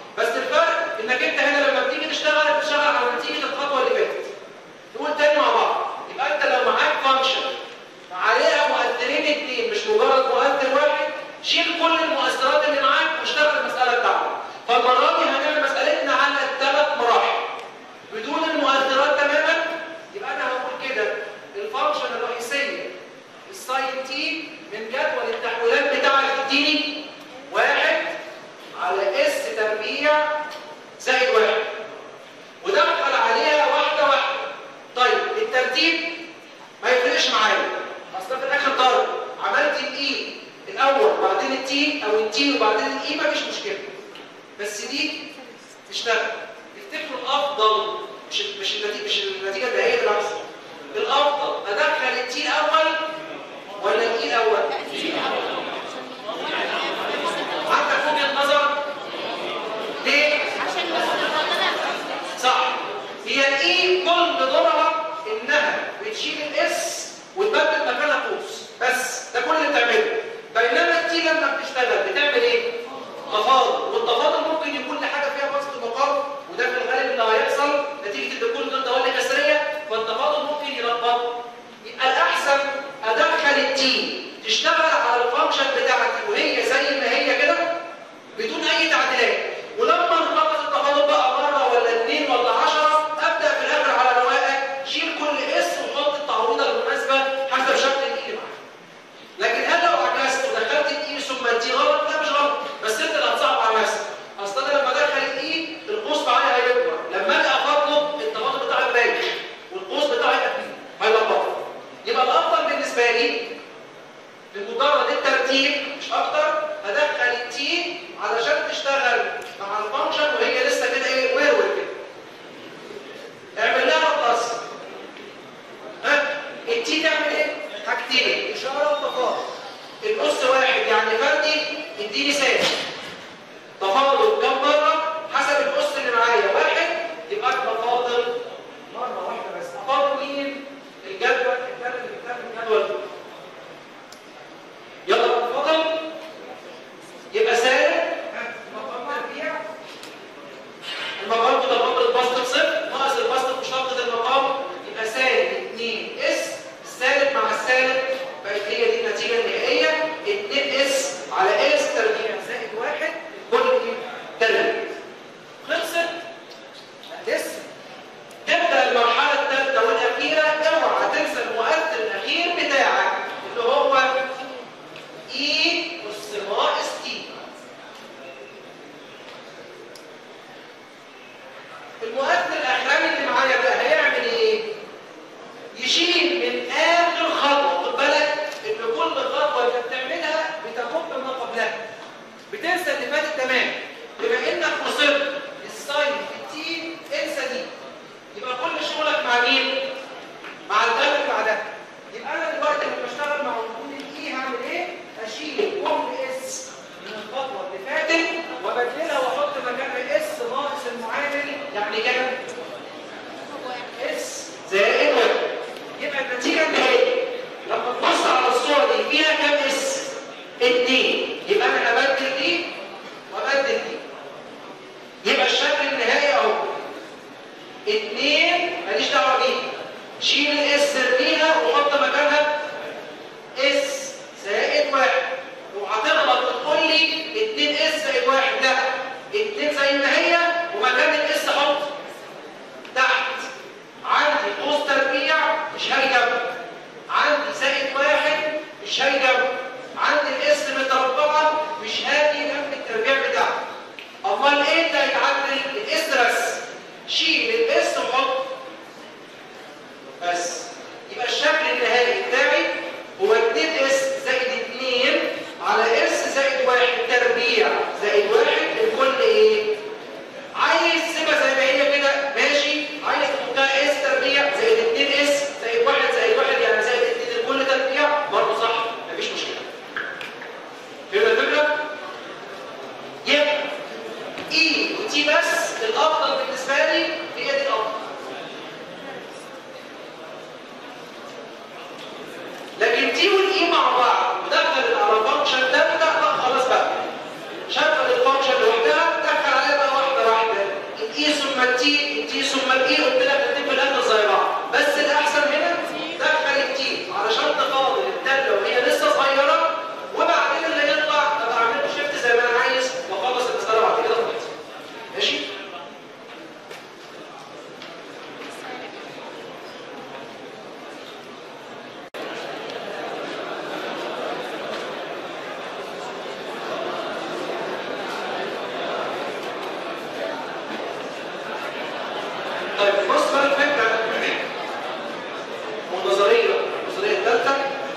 Speaker 1: تربيع زائد واحد ودخل عليها واحده واحده طيب الترتيب ما يفرقش معايا اصل في الاخر ضرب عملت الاي الاول وبعدين التي او التي وبعدين الاي مفيش مشكله بس دي تشتغل تفتكروا الافضل مش مش النتيجه مش النتيجه النهائيه بالعكس الافضل ادخل التي الاول ولا الاي الاول عندك وجهه نظر ليه
Speaker 3: عشان المفروض
Speaker 1: صح هي الاي كل دورها انها بتشيل الاس وتبدل مكانها قوس بس ده كل اللي بتعمله بينما التي لما بتشتغل بتعمل ايه تفاضل والتفاضل ممكن يكون لحاجه فيها بسط مقام وده في الغالب اللي هيحصل نتيجه الدخول ضد دوله كسريه فالتفاضل ممكن يلخبط يبقى الاحسن ادخل التي تشتغل على الفانكشن بتاعتي وهي زي ما هي كده بدون اي تعديلات ولما نخلص التفاضل بقى مره ولا اثنين ولا 10 ابدا في الاخر على رواقه شيل كل اس وحط التعويضه المناسبه حسب شكل الاي اللي معاك لكن هل لو عكست ودخلت الاي ثم التي غلط لا مش غلط بس انت اللي هتصعب على نفسك اصل انا لما ادخل الاي القوس معايا هيكبر لما اجي افضله التفاضل بتاعي باين والقوس بتاعي اكيد هيلخبط يبقى الافضل بالنسبه لي بمجرد الترتيب مش اكتر هدخل التي علشان تشتغل مع الفانكشن وهي لسه كده ايه ويرور كده اعمل لها بلس ها التي تعمل ايه حاجتين اشاره وتفاضل النص واحد يعني فردي اديني سالب تفاضل كم مره حسب النص اللي معايا واحد يبقى تفاضل مره واحده بس تفاضل مين الجدول الجدول اللي بتعمل الجدول ده يلا اتفضل يبقى سالب المقام تربيع المقام بتضرب البسط بصفر ناقص البسط مشتقة المقام يبقى سالب 2 اس السالب مع السالب بقت هي دي النتيجة النهائية 2 اس على اس تربيع زائد واحد كل دي تربيع خلصت؟ لا لسه تبدأ المرحلة الثالثة والأخيرة اوعى تنسى المؤثر الأخير بتاعك اللي هو اي اس ناقص تي المؤثر الاخراني اللي معايا بقى هيعمل ايه يشيل من اخر خطوه خد بالك ان كل خطوه انت بتعملها بتاخد ما قبلها بتنسى اللي فاتت تمام بما انك وصلت للساين في التي انسى دي يبقى كل شغلك مع مين مع الداله اللي بعدها يبقى انا دلوقتي لما بشتغل مع وجود الاي هعمل ايه اشيل كل اس من الخطوه اللي فاتت وابدلها واحط مكانها اس ناقص المعامل يعني كام اس زائد واحد يبقى النتيجه النهائيه لما تبص على الصوره دي فيها كام اس اتنين يبقى انا هبدل دي وابدل دي يبقى الشكل النهائي اهو اتنين ماليش دعوه بيه شيل الاس ارميها وحط مكانها اس زائد واحد وهتغلط وتقول لي 2 اس زائد واحد لا 2 زي ما هي ومكان الاس حط تحت عندي قوس تربيع مش هاجي جنبه عندي زائد واحد مش هاجي جنبه عندي الاس متربعه مش هاجي جنب التربيع بتاعها امال ايه اللي هيتعدل الاس بس شيل الاس وحط بس يبقى الشكل النهائي بتاعي هو 2 اس زائد 2 على اس زائد 1 تربيع زائد 1 الكل ايه؟ عايز سيبها زي ما هي كده ماشي عايز تحطها اس تربيع زائد 2 اس زائد 1 زائد 1 يعني زائد 2 الكل تربيع برضه صح مفيش مشكله. فهمت الفكره؟ يبقى اي وتي بس الافضل بالنسبه لي هي دي الافضل. لكن تي والاي مع بعض ودخلت على فانكشن ثالثه لا خلاص بقى شغل الفانكشن لوحدها دخل عليها بقى واحده واحده الاي ثم التي التي ثم الاي قلت لك الاثنين في الاخر زي بعض بس الاحسن هنا دخل التي علشان تفاضل الداله وهي لسه صغيره وبعدين اللي يطلع ابقى اعمل له شيفت زي ما انا عايز واخلص المساله بعد كده براحتي ماشي بص بقى الفكره والنظريه النظريه الثالثه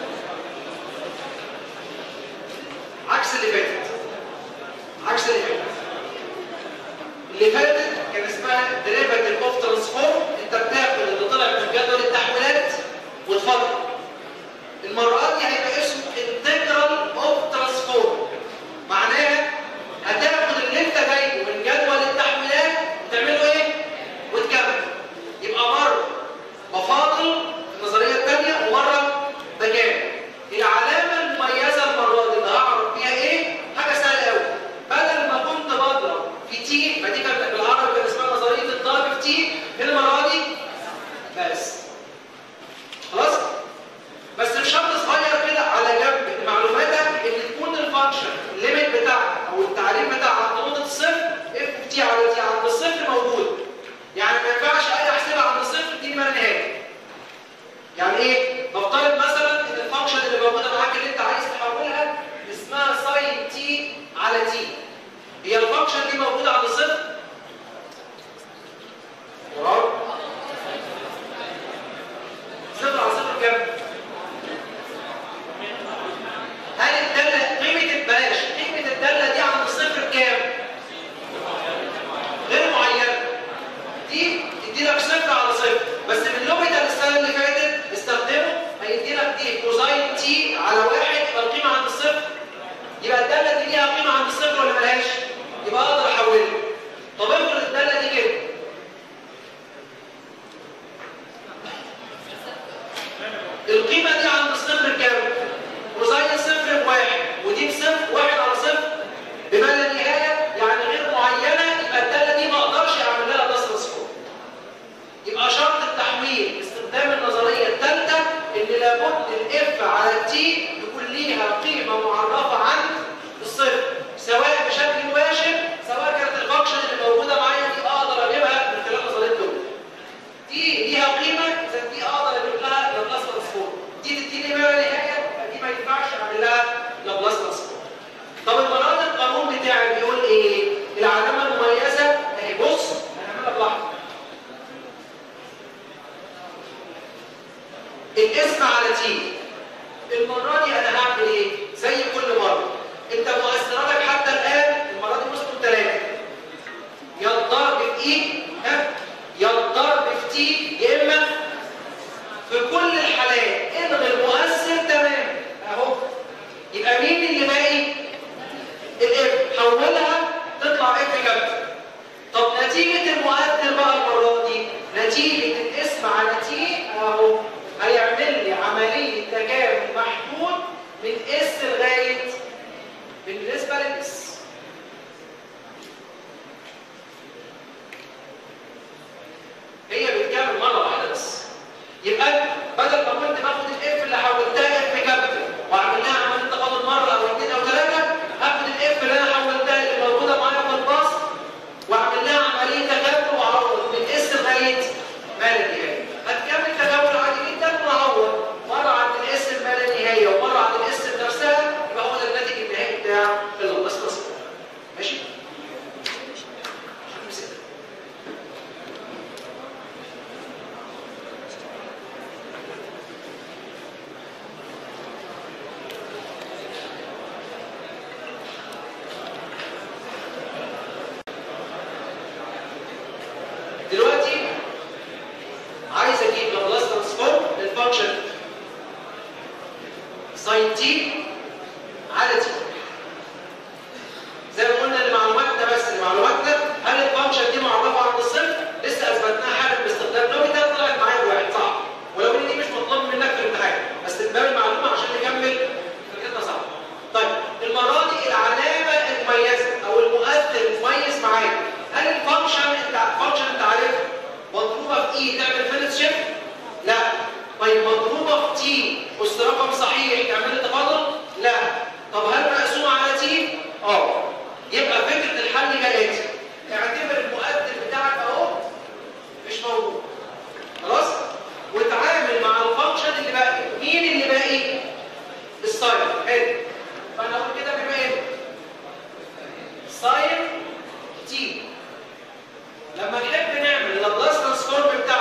Speaker 1: عكس اللي فاتت عكس اللي فاتت اللي فاتت كان اسمها ديريفاتيف اوف ترانسفورم انت بتاخد اللي طلع من جدول التحويلات وتفضل المره دي هيبقى اسمه انتجرال اوف ترانسفورم معناها هتاخد اللي انت جايبه من جدول التحويلات وتعمله ايه وتكمل يبقى مره بفاضل النظريه الثانيه ومره بجامل العلامه المميزه المره دي اللي هعرف بيها ايه حاجه سهله قوي بدل ما كنت بضرب في تي فدي كانت بالعربي كان اسمها نظريه الضرب في تي المره دي بس خلاص بس بشرط صغير كده على جنب معلوماتك ان تكون الفانكشن الليميت بتاعك او التعريف بتاعك عند نقطه الصفر اف تي على تي عند الصفر موجود يعني ما ينفعش اي احسبها عند الصفر دي ما نهائي يعني ايه نفترض مثلا ان الفانكشن اللي موجوده معاك اللي انت عايز تحولها اسمها ساين تي على تي هي الفانكشن دي موجوده عند صفر برافو صفر على صفر كام هل الداله قيمه البلاش قيمه الداله دي عند الصفر كام غير معينه دي تدي لك صفر على صفر بس في اللوبيتال السنه اللي فاتت استخدمه هيدي لك دي كوزاين تي على واحد يبقى القيمه عند الصفر يبقى الداله دي ليها قيمه عند الصفر ولا ملهاش؟ يبقى اقدر احولها طب افرض الداله دي كده القيمه دي عند الصفر كام؟ كوزاين صفر بواحد ودي بصفر واحد على صفر بما لا نهايه يعني غير معينه يبقى الداله دي ما اقدرش اعمل لها بس سكور يبقى شرط التحويل باستخدام النظريه الثالثه ان لابد الاف على تي يكون ليها قيمه معرفه عند الصفر سواء بشكل مباشر سواء كانت الفانكشن اللي موجوده معايا دي اقدر اجيبها من خلال نظريه دول دي ليها قيمه اذا دي اقدر اجيب لها لابلاس ترانسفورم دي تديني ما لا نهايه يبقى دي ما ينفعش اعمل لها لابلاس ترانسفورم طب المرات القانون بتاعي بيقول ايه العلامه المميزه اهي بص هنعملها بلحظه الاسم على تي المره دي انا هعمل ايه زي كل مره انت مؤثراتك حتى الان المره دي وصلوا ثلاثه يا الضرب في اي ها يا الضرب في تي يا اما في كل الحالات الغي المؤثر تمام اهو يبقى مين اللي باقي الاف حولها تطلع اف كابتن طب نتيجه المؤثر بقى المره دي نتيجه الاسم على تي اهو هيعمل لي عمليه تكامل محدود من اس لغايه بالنسبه للاس هي بتكمل مره واحده بس يبقى بدل ما كنت باخد الاف اللي حولتها اف كابتن واعمل لها عمليه تفاضل مره او اثنين او ثلاثه هاخد الاف اللي انا حولتها اللي موجوده معايا في الباص واعمل لها عمليه تكامل واعوض من اس لغايه ما لا نهايه هتكمل تكامل عادي جدا واعوض مره عند الاس ما لا نهايه ومره عند الاس نفسها يبقى هو ده الناتج النهائي بتاع الباص ماشي؟ دلوقتي عايز اجيب لابلاس ترانسفورم للفانكشن ساين تي على تي زي ما قلنا لمعلوماتنا بس لمعلوماتنا هل الفانكشن دي معرفه عند الصفر لسه اثبتناها حالا باستخدام نوبيتال طلعت معايا بواحد صح ولو ان دي مش مطلوب منك في الامتحان بس من باب المعلومه عشان نكمل فكرتنا صح طيب المره دي العلامه المميزه او المؤثر المميز معايا هل الفانكشن انت فانكشن انت عارفها مضروبه في اي تعمل فيلت شيفت لا طيب مضروبه في تي اس رقم صحيح تعمل لي تفاضل لا طب هل مقسومه على تي اه يبقى فكره الحل كالاتي اعتبر المؤثر بتاعك اهو مش موجود خلاص وتعامل مع الفانكشن اللي باقي مين اللي باقي الساين حلو فانا اقول كده بما ايه ساين تي لما نحب نعمل اللابلاس ترانسفورم بتاع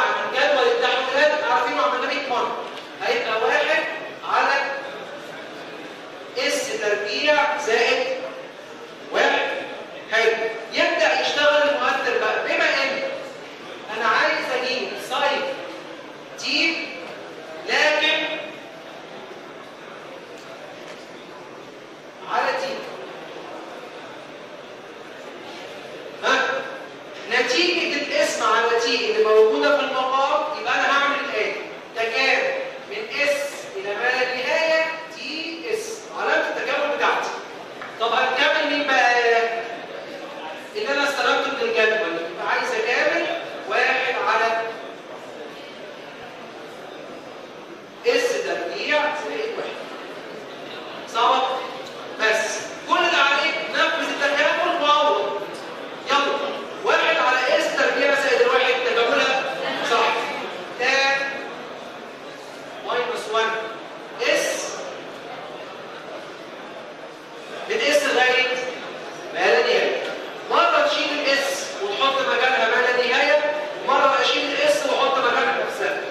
Speaker 1: نتيجة الاسم على تي اللي موجودة في المقام يبقى أنا هعمل الآتي تكامل من اس إلى ما لا نهاية تي اس علامة التكامل بتاعتي طب هنكمل مين بقى؟ اللي أنا استلمته من الجدول يبقى عايز أكامل واحد على اس تربيع زائد واحد صعب بس كل اللي عليك نفذ التكامل وعوض يلا واحد على اس تربيع زائد الواحد تكاملها صح تان ماينس 1 اس من اس لغايه ما لا نهايه مره تشيل الاس وتحط مكانها ما لا نهايه ومره اشيل الاس واحط مكانها نفسها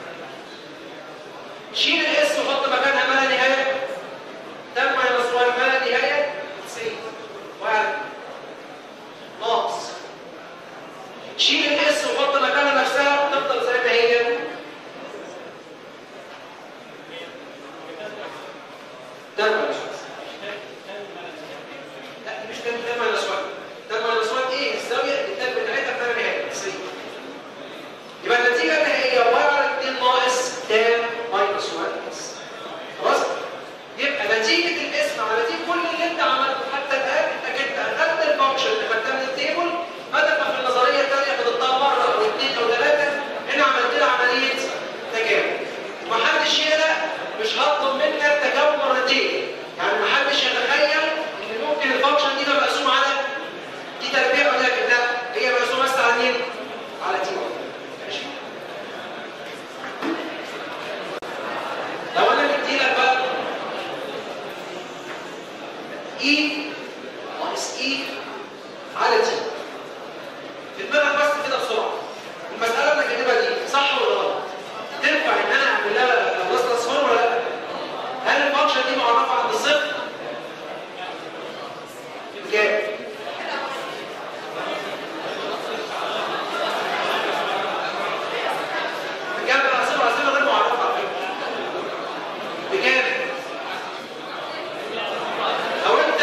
Speaker 1: شيل الاس وحط مكانها ما لا نهايه تم ماينس 1 ما لا نهايه 90 واحد ناقص شيل الاس وحط مكانها نفسها تفضل زي ما هي ده ماينس 1 لا دي مش ده ده ماينس 1 ده ماينس 1 ايه الزاويه التاب بتاعتها ما لا نهايه 90 يبقى النتيجه النهائيه 1 على 2 ناقص تان ماينس 1 اس خلاص يبقى نتيجه الاسم على دي كل اللي انت عملته حتى الان انك انت اخذت الفانكشن اللي خدتها من التيبل هدفك في النظريه الثانيه خدتها مره او اثنين او ثلاثه هنا عملت لها عمليه تكامل محدش هنا مش هطلب منك تكامل مرتين يعني محدش يتخيل ان ممكن الفانكشن دي تبقى مقسومه على دي تربيع ولا لكن لا هي مقسومه بس على مين؟ على تي 1 ماشي لو انا مديلك بقى اي ناقص اي على تي في دماغك بس كده بسرعه المساله اللي كاتبها دي صح ولا غلط؟ تنفع ان انا اعمل لها لابلاس ترانسفورم ولا لا؟ هل الفانكشن دي معرفه عند الصفر؟ بكام؟ بكام انا هسيبها هسيبها غير معرفه على فكره بكام؟ لو انت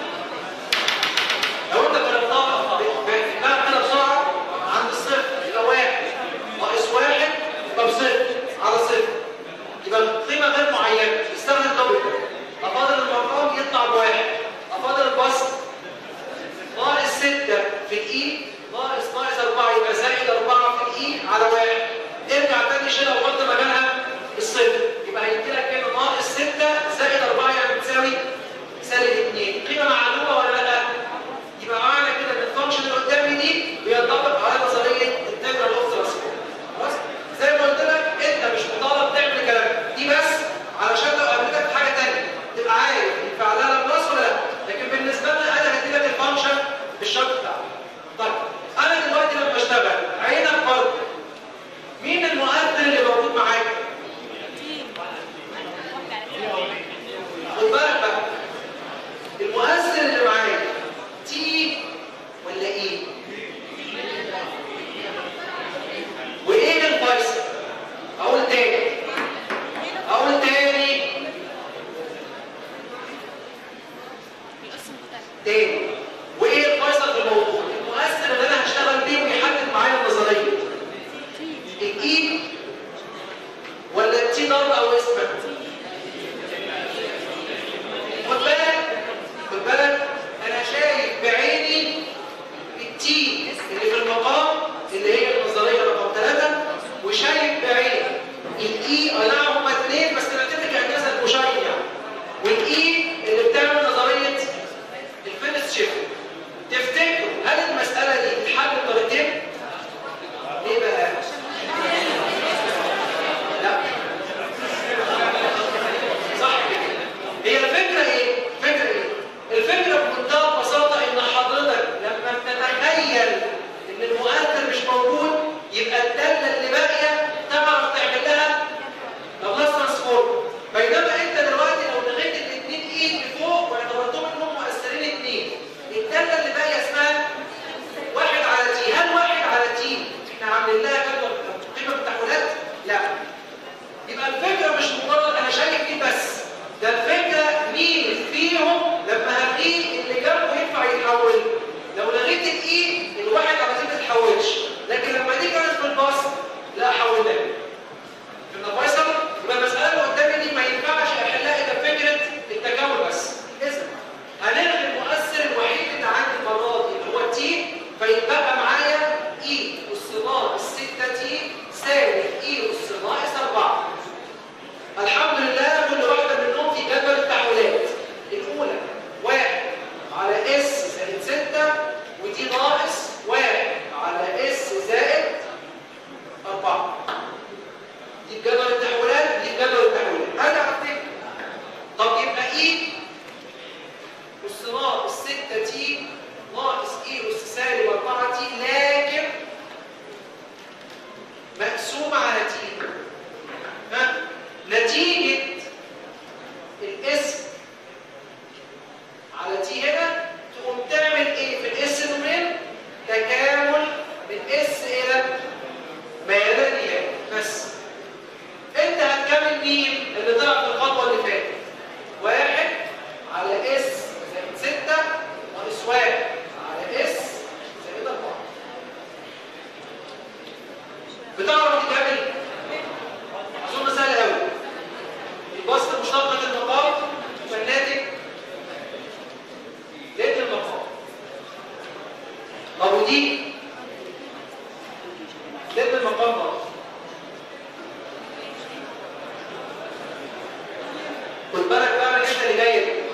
Speaker 1: لو انت قررتها بقى كده بسرعه عند الصفر يبقى واحد ناقص واحد يبقى بصفر على صفر يبقى قيمه غير معينه استخدم دبل افاضل المقام يطلع بواحد افاضل البسط ناقص ستة في الاي ناقص ناقص أربعة يبقى زائد أربعة في الاي على واحد ارجع تاني شيلها وحط مكانها الصفر يبقى هيدي لك هنا ناقص ستة زائد أربعة يعني بتساوي سالب اتنين قيمة معلومة ولا لا؟ يبقى معنى كده ان الفانكشن اللي قدامي دي بينطبق على نظرية انتجرال اوف ترانسفورم خلاص؟ زي ما قلت لك انت مش مطالب تعمل الكلام ده. دي بس علشان لو قابلتك في حاجة تانية تبقى عارف ينفع لها بلس ولا لا لكن بالنسبة لنا انا هدي لك الفانكشن بالشرط بتاعها طيب انا دلوقتي لما بشتغل عينك برضه مين المؤثر اللي موجود معاك؟ خد بالك بقى المؤثر اللي معاك تي ولا ايه؟ وايه الفيصل؟ اقول تاني اقول تاني تاني وايه الفيصل في الموضوع؟ المؤثر اللي انا هشتغل بيه ويحدد معايا النظريه الاي ولا التي ضرب او اسمك؟ خد بالك خد بالك انا شايف بعيني التي اللي في المقام اللي هي النظريه رقم ثلاثه وشايف بعيني الاي اي نعم هما اثنين بس نعتبر كانجاز المشايع يعني والاي اللي بتعمل نظريه الفينس شيفت تفتكروا هل المساله دي تتحل بطريقتين؟ ليه بقى؟ لا صح كده هي الفكرة ايه؟ الفكرة ايه؟ الفكرة بمنتهى البساطة ان حضرتك لما تتخيل ان المؤثر مش موجود يبقى الدالة اللي باقية تعرف تعمل لها تتحولش لكن لما دي كانت في البسط لا حولناها فهمنا فيصل يبقى المساله اللي قدامي دي ما ينفعش احلها الا بفكره التكامل بس اذا هنلغي المؤثر الوحيد اللي عندي المره دي اللي هو تي فيتبقى معايا اي اس ناقص 6 تي سالب اي اس ناقص 4 الحمد لله كل واحده منهم في جدول التحويلات الاولى واحد على اس زائد 6 ودي ناقص واحد على اس زائد 4 دي جدول التحويلات دي جدول التحويلات انا اكتب طب يبقى اي اس ناقص 6 تي ناقص اي اس سالب 4 تي لكن مقسومه على تي ها نتيجه الاسم على تي هنا تقوم تعمل ايه في الاس دومين تكامل من اس الى ما لا نهايه بس انت هتكمل مين اللي طلع في الخطوه اللي فاتت واحد على اس زائد 6 ناقص واحد على اس زائد 4 بتعرف تكمل اظن سهل قوي البسط مشتقه المقام فالناتج لقيت المقام طب ودي لقيت المقام برضه خد بالك بقى من الحته اللي جايه دي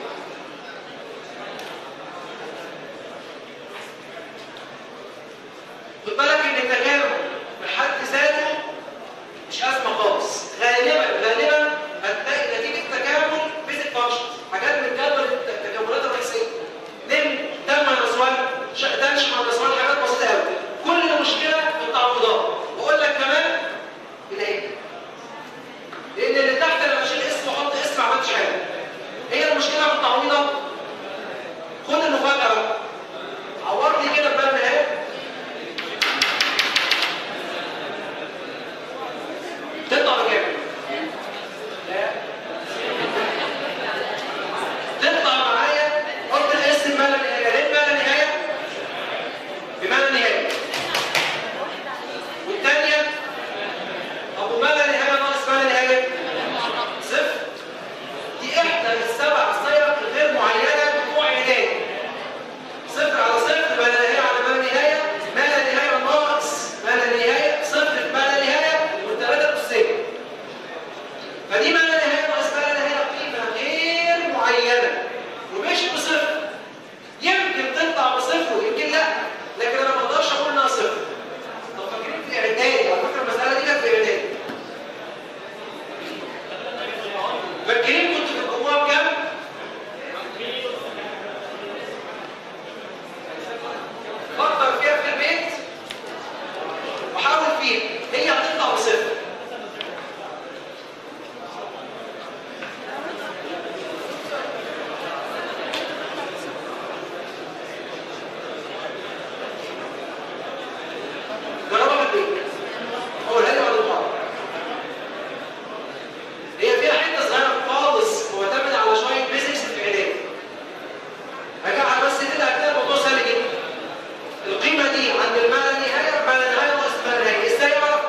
Speaker 1: خد بالك ان التكامل بحد ذاته مش ازمه خالص غالبا غالبا هتلاقي نتيجه التكامل بيزك فانكشن حاجات من جدول التكاملات الرئيسيه نم ده ماينس 1 ده مش ماينس 1 حاجات بسيطه قوي كل المشكله في التعويضات واقول لك كمان الايه لان اللي تحت لما اشيل اسم واحط اسم ما عملتش حاجه هي المشكله في التعويضه خد المفاجاه بقى عورني كده بقى اهي تطلع بكام؟ لا تطلع معايا حط الاسم ما لا نهايه ليه ما لا نهايه؟ بما لا نهايه والثانيه ابو ما لا نهايه ناقص ما لا نهايه صفر دي احدى السبع صيغ غير معينه بتوع علاج صفر على صفر ما لا نهايه على ما لا نهايه ما لا نهايه ناقص ما لا نهايه صفر ما لا نهايه والثلاثه قصين فدي ما لا نهايه ناقص ما لا نهايه قيمه غير معينه ومش بصفر يمكن تطلع بصفر ويمكن لا لكن انا ما اقدرش اقول انها صفر طب فاكرين في اعدادي على فكره المساله دي كانت في اعدادي فاكرين كنت بتجمعوها بكام؟ فكر فيها في البيت وحاول فيها هي هتطلع بصفر جربها في البيت قولها لي بعد المحاضره هي فيها حته صغيره خالص معتمده على شويه بيزكس في الاعداد هرجع بس كده هتلاقي الموضوع سهل جدا القيمه دي عند المعنى النهايه المعنى النهايه ناقص المعنى النهايه ازاي اعرف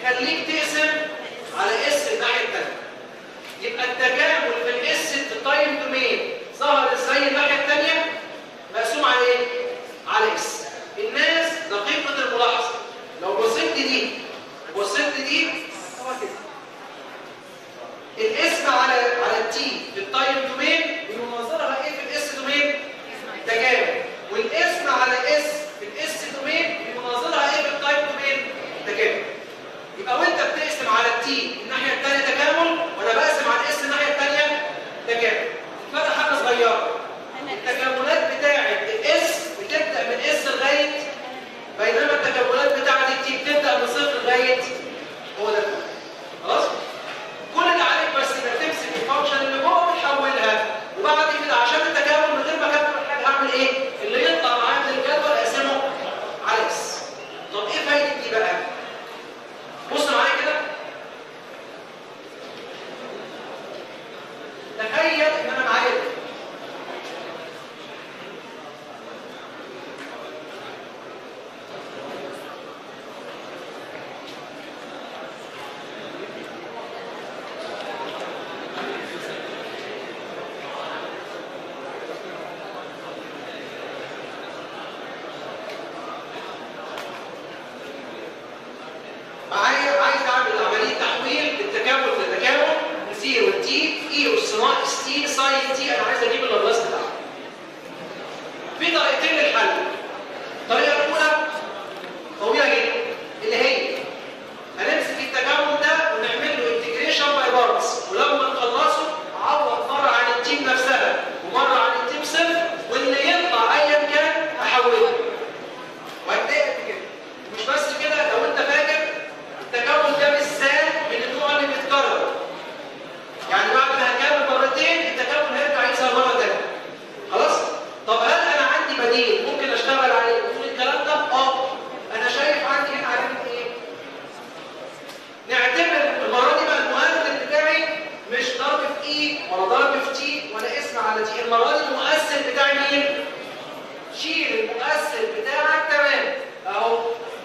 Speaker 1: يخليك تقسم على اس الناحيه الثانيه يبقى التكامل في الاس التايم دومين ظهر ازاي الناحيه الثانيه مقسوم على ايه على اس الناس دقيقه الملاحظه لو بصيت دي بصيت دي هو كده الاسم على على التي في التايم دومين بينظرها ايه في الاس دومين تكامل والاسم على اس في الاس دومين بينظرها ايه في التايم دومين تكامل يبقى وانت بتقسم على التي الناحيه الثانيه تكامل وانا بقسم على الاس الناحيه الثانيه تكامل فرق حاجه صغيره التكاملات بتاعه الاس بتبدا من اس لغايه بينما التكاملات بتاعه التي بتبدا من صفر لغايه هو ده خلاص كل اللي عليك بس انك تمسك الفانكشن اللي جوه وتحولها وبعد كده عشان التكامل من غير ما اكمل الحاجه هعمل ايه؟ اللي يطلع معايا من الجدول اقسمه على اس. طب ايه فايده دي بقى؟ بص معايا كده تخيل ان انا معايا ده. معايا عايز اعمل عمليه تحويل للتكامل للتكامل زيرو تي اي والصناعه تي ساين تي انا عايز اجيب اللابلاس بتاعها. في طريقتين للحل. الطريقه الاولى طويله جدا اللي هي هنمسك التكامل ده ونعمل له انتجريشن باي بارتس ولما نخلصه اعوض مره عن التيم نفسها ومره عن التيم صفر واللي يطلع ايا كان احوله. وهتلاقي قد كده. مش بس كده لو انت فاكر التكامل ده بالذات من النوع اللي بيتكرر يعني بعد ما هكمل مرتين التكامل هيرجع يظهر مره ثانيه خلاص طب هل انا عندي بديل ممكن اشتغل عليه وتقول الكلام ده اه انا شايف عندي هنا علامه ايه نعتبر المره دي بقى المؤثر بتاعي مش ضرب في اي ولا ضرب في تي ولا اسم على تي المره دي المؤثر بتاعي مين شيل المؤثر بتاعك تمام اهو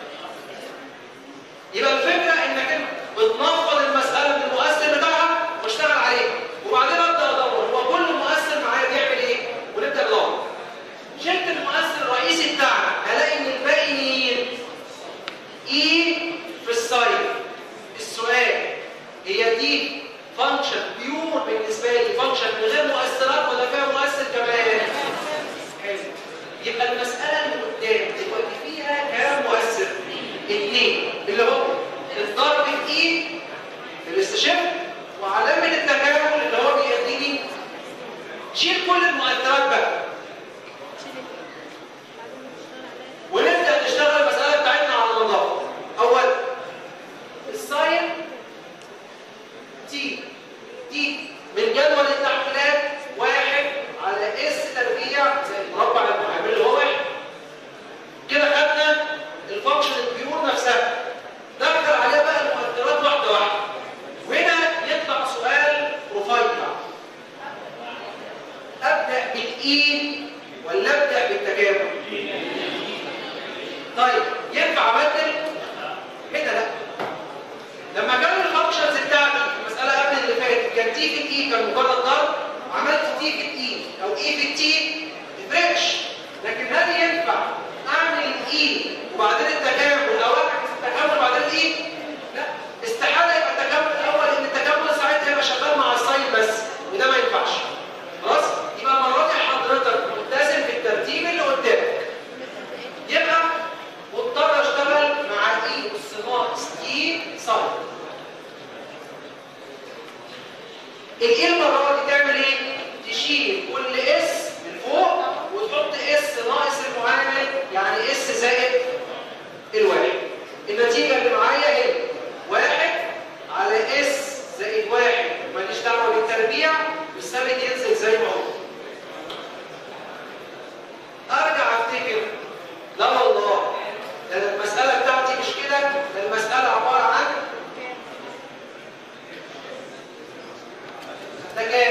Speaker 1: يبقى الفكره انك انت بتنفض المساله من المؤثر بتاعها واشتغل عليها وبعدين ابدا ادور هو كل مؤثر معايا بيعمل ايه ونبدا ندور شلت المؤثر الرئيسي بتاعنا هلاقي ان الباقي مين اي في السايد السؤال هي دي فانكشن بيور بالنسبه لي فانكشن من غير مؤثرات ولا فيها مؤثر كمان حلو يبقى المساله اللي قدام دلوقتي فيها كام مؤثر اثنين اللي هو الضرب الاي في الاستشف وعلامه التكامل اللي هو بيديني شيل كل المؤثرات بقى ونبدا نشتغل المساله بتاعتنا على النظافه اولا الساين تي تي من جدول التحويلات واحد على اس تربيع زي المربع المعامل اللي هو واحد كده خدنا الفانكشن البيور نفسها دخل عليها بقى المؤثرات واحده واحده وهنا يطلع سؤال رفيع ابدا بالاي ولا ابدا بالتكامل طيب ينفع ابدل هنا لا لما كان الفانكشنز بتاعتي في المساله قبل اللي فاتت كان تي في الاي كان مجرد ضرب عملت تي في الاي او اي في التي ما تفرقش لكن هل ينفع اعمل الاي وبعدين التكامل او اعكس التكامل وبعدين الاي؟ لا استحاله يبقى التكامل الاول ان التكامل ساعتها يبقى شغال مع الساين بس وده ما ينفعش خلاص؟ يبقى المره دي حضرتك ملتزم بالترتيب اللي قدامك يبقى مضطر اشتغل مع الاي والصناعه تي ساين الايه المره دي تعمل ايه؟ تشيل كل اس من فوق وتحط اس ناقص المعامل يعني اس زائد الواحد النتيجه اللي معايا هي واحد على اس زائد واحد ماليش دعوه بالتربيع والثابت ينزل زي ما هو ارجع افتكر لا والله ده المساله بتاعتي مش كده ده المساله عباره عن تكامل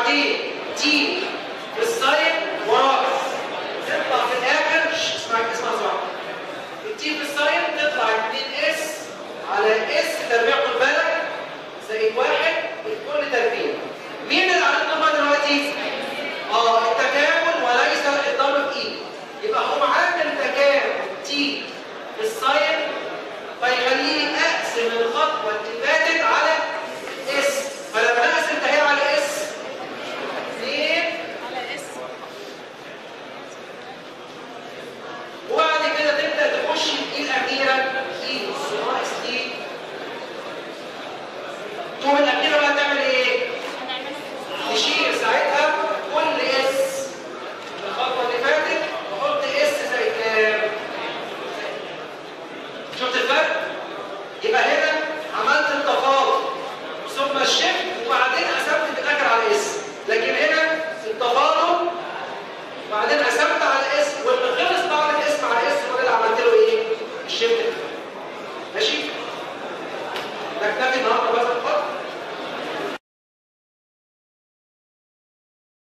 Speaker 1: وبعدين تي في الساين وراس تطلع في الاخر شش، اسمع اسمع صح التي في الساين تطلع 2 اس على اس تربيع خد بالك زائد واحد لكل تربيع مين اللي هنطلبها دلوقتي؟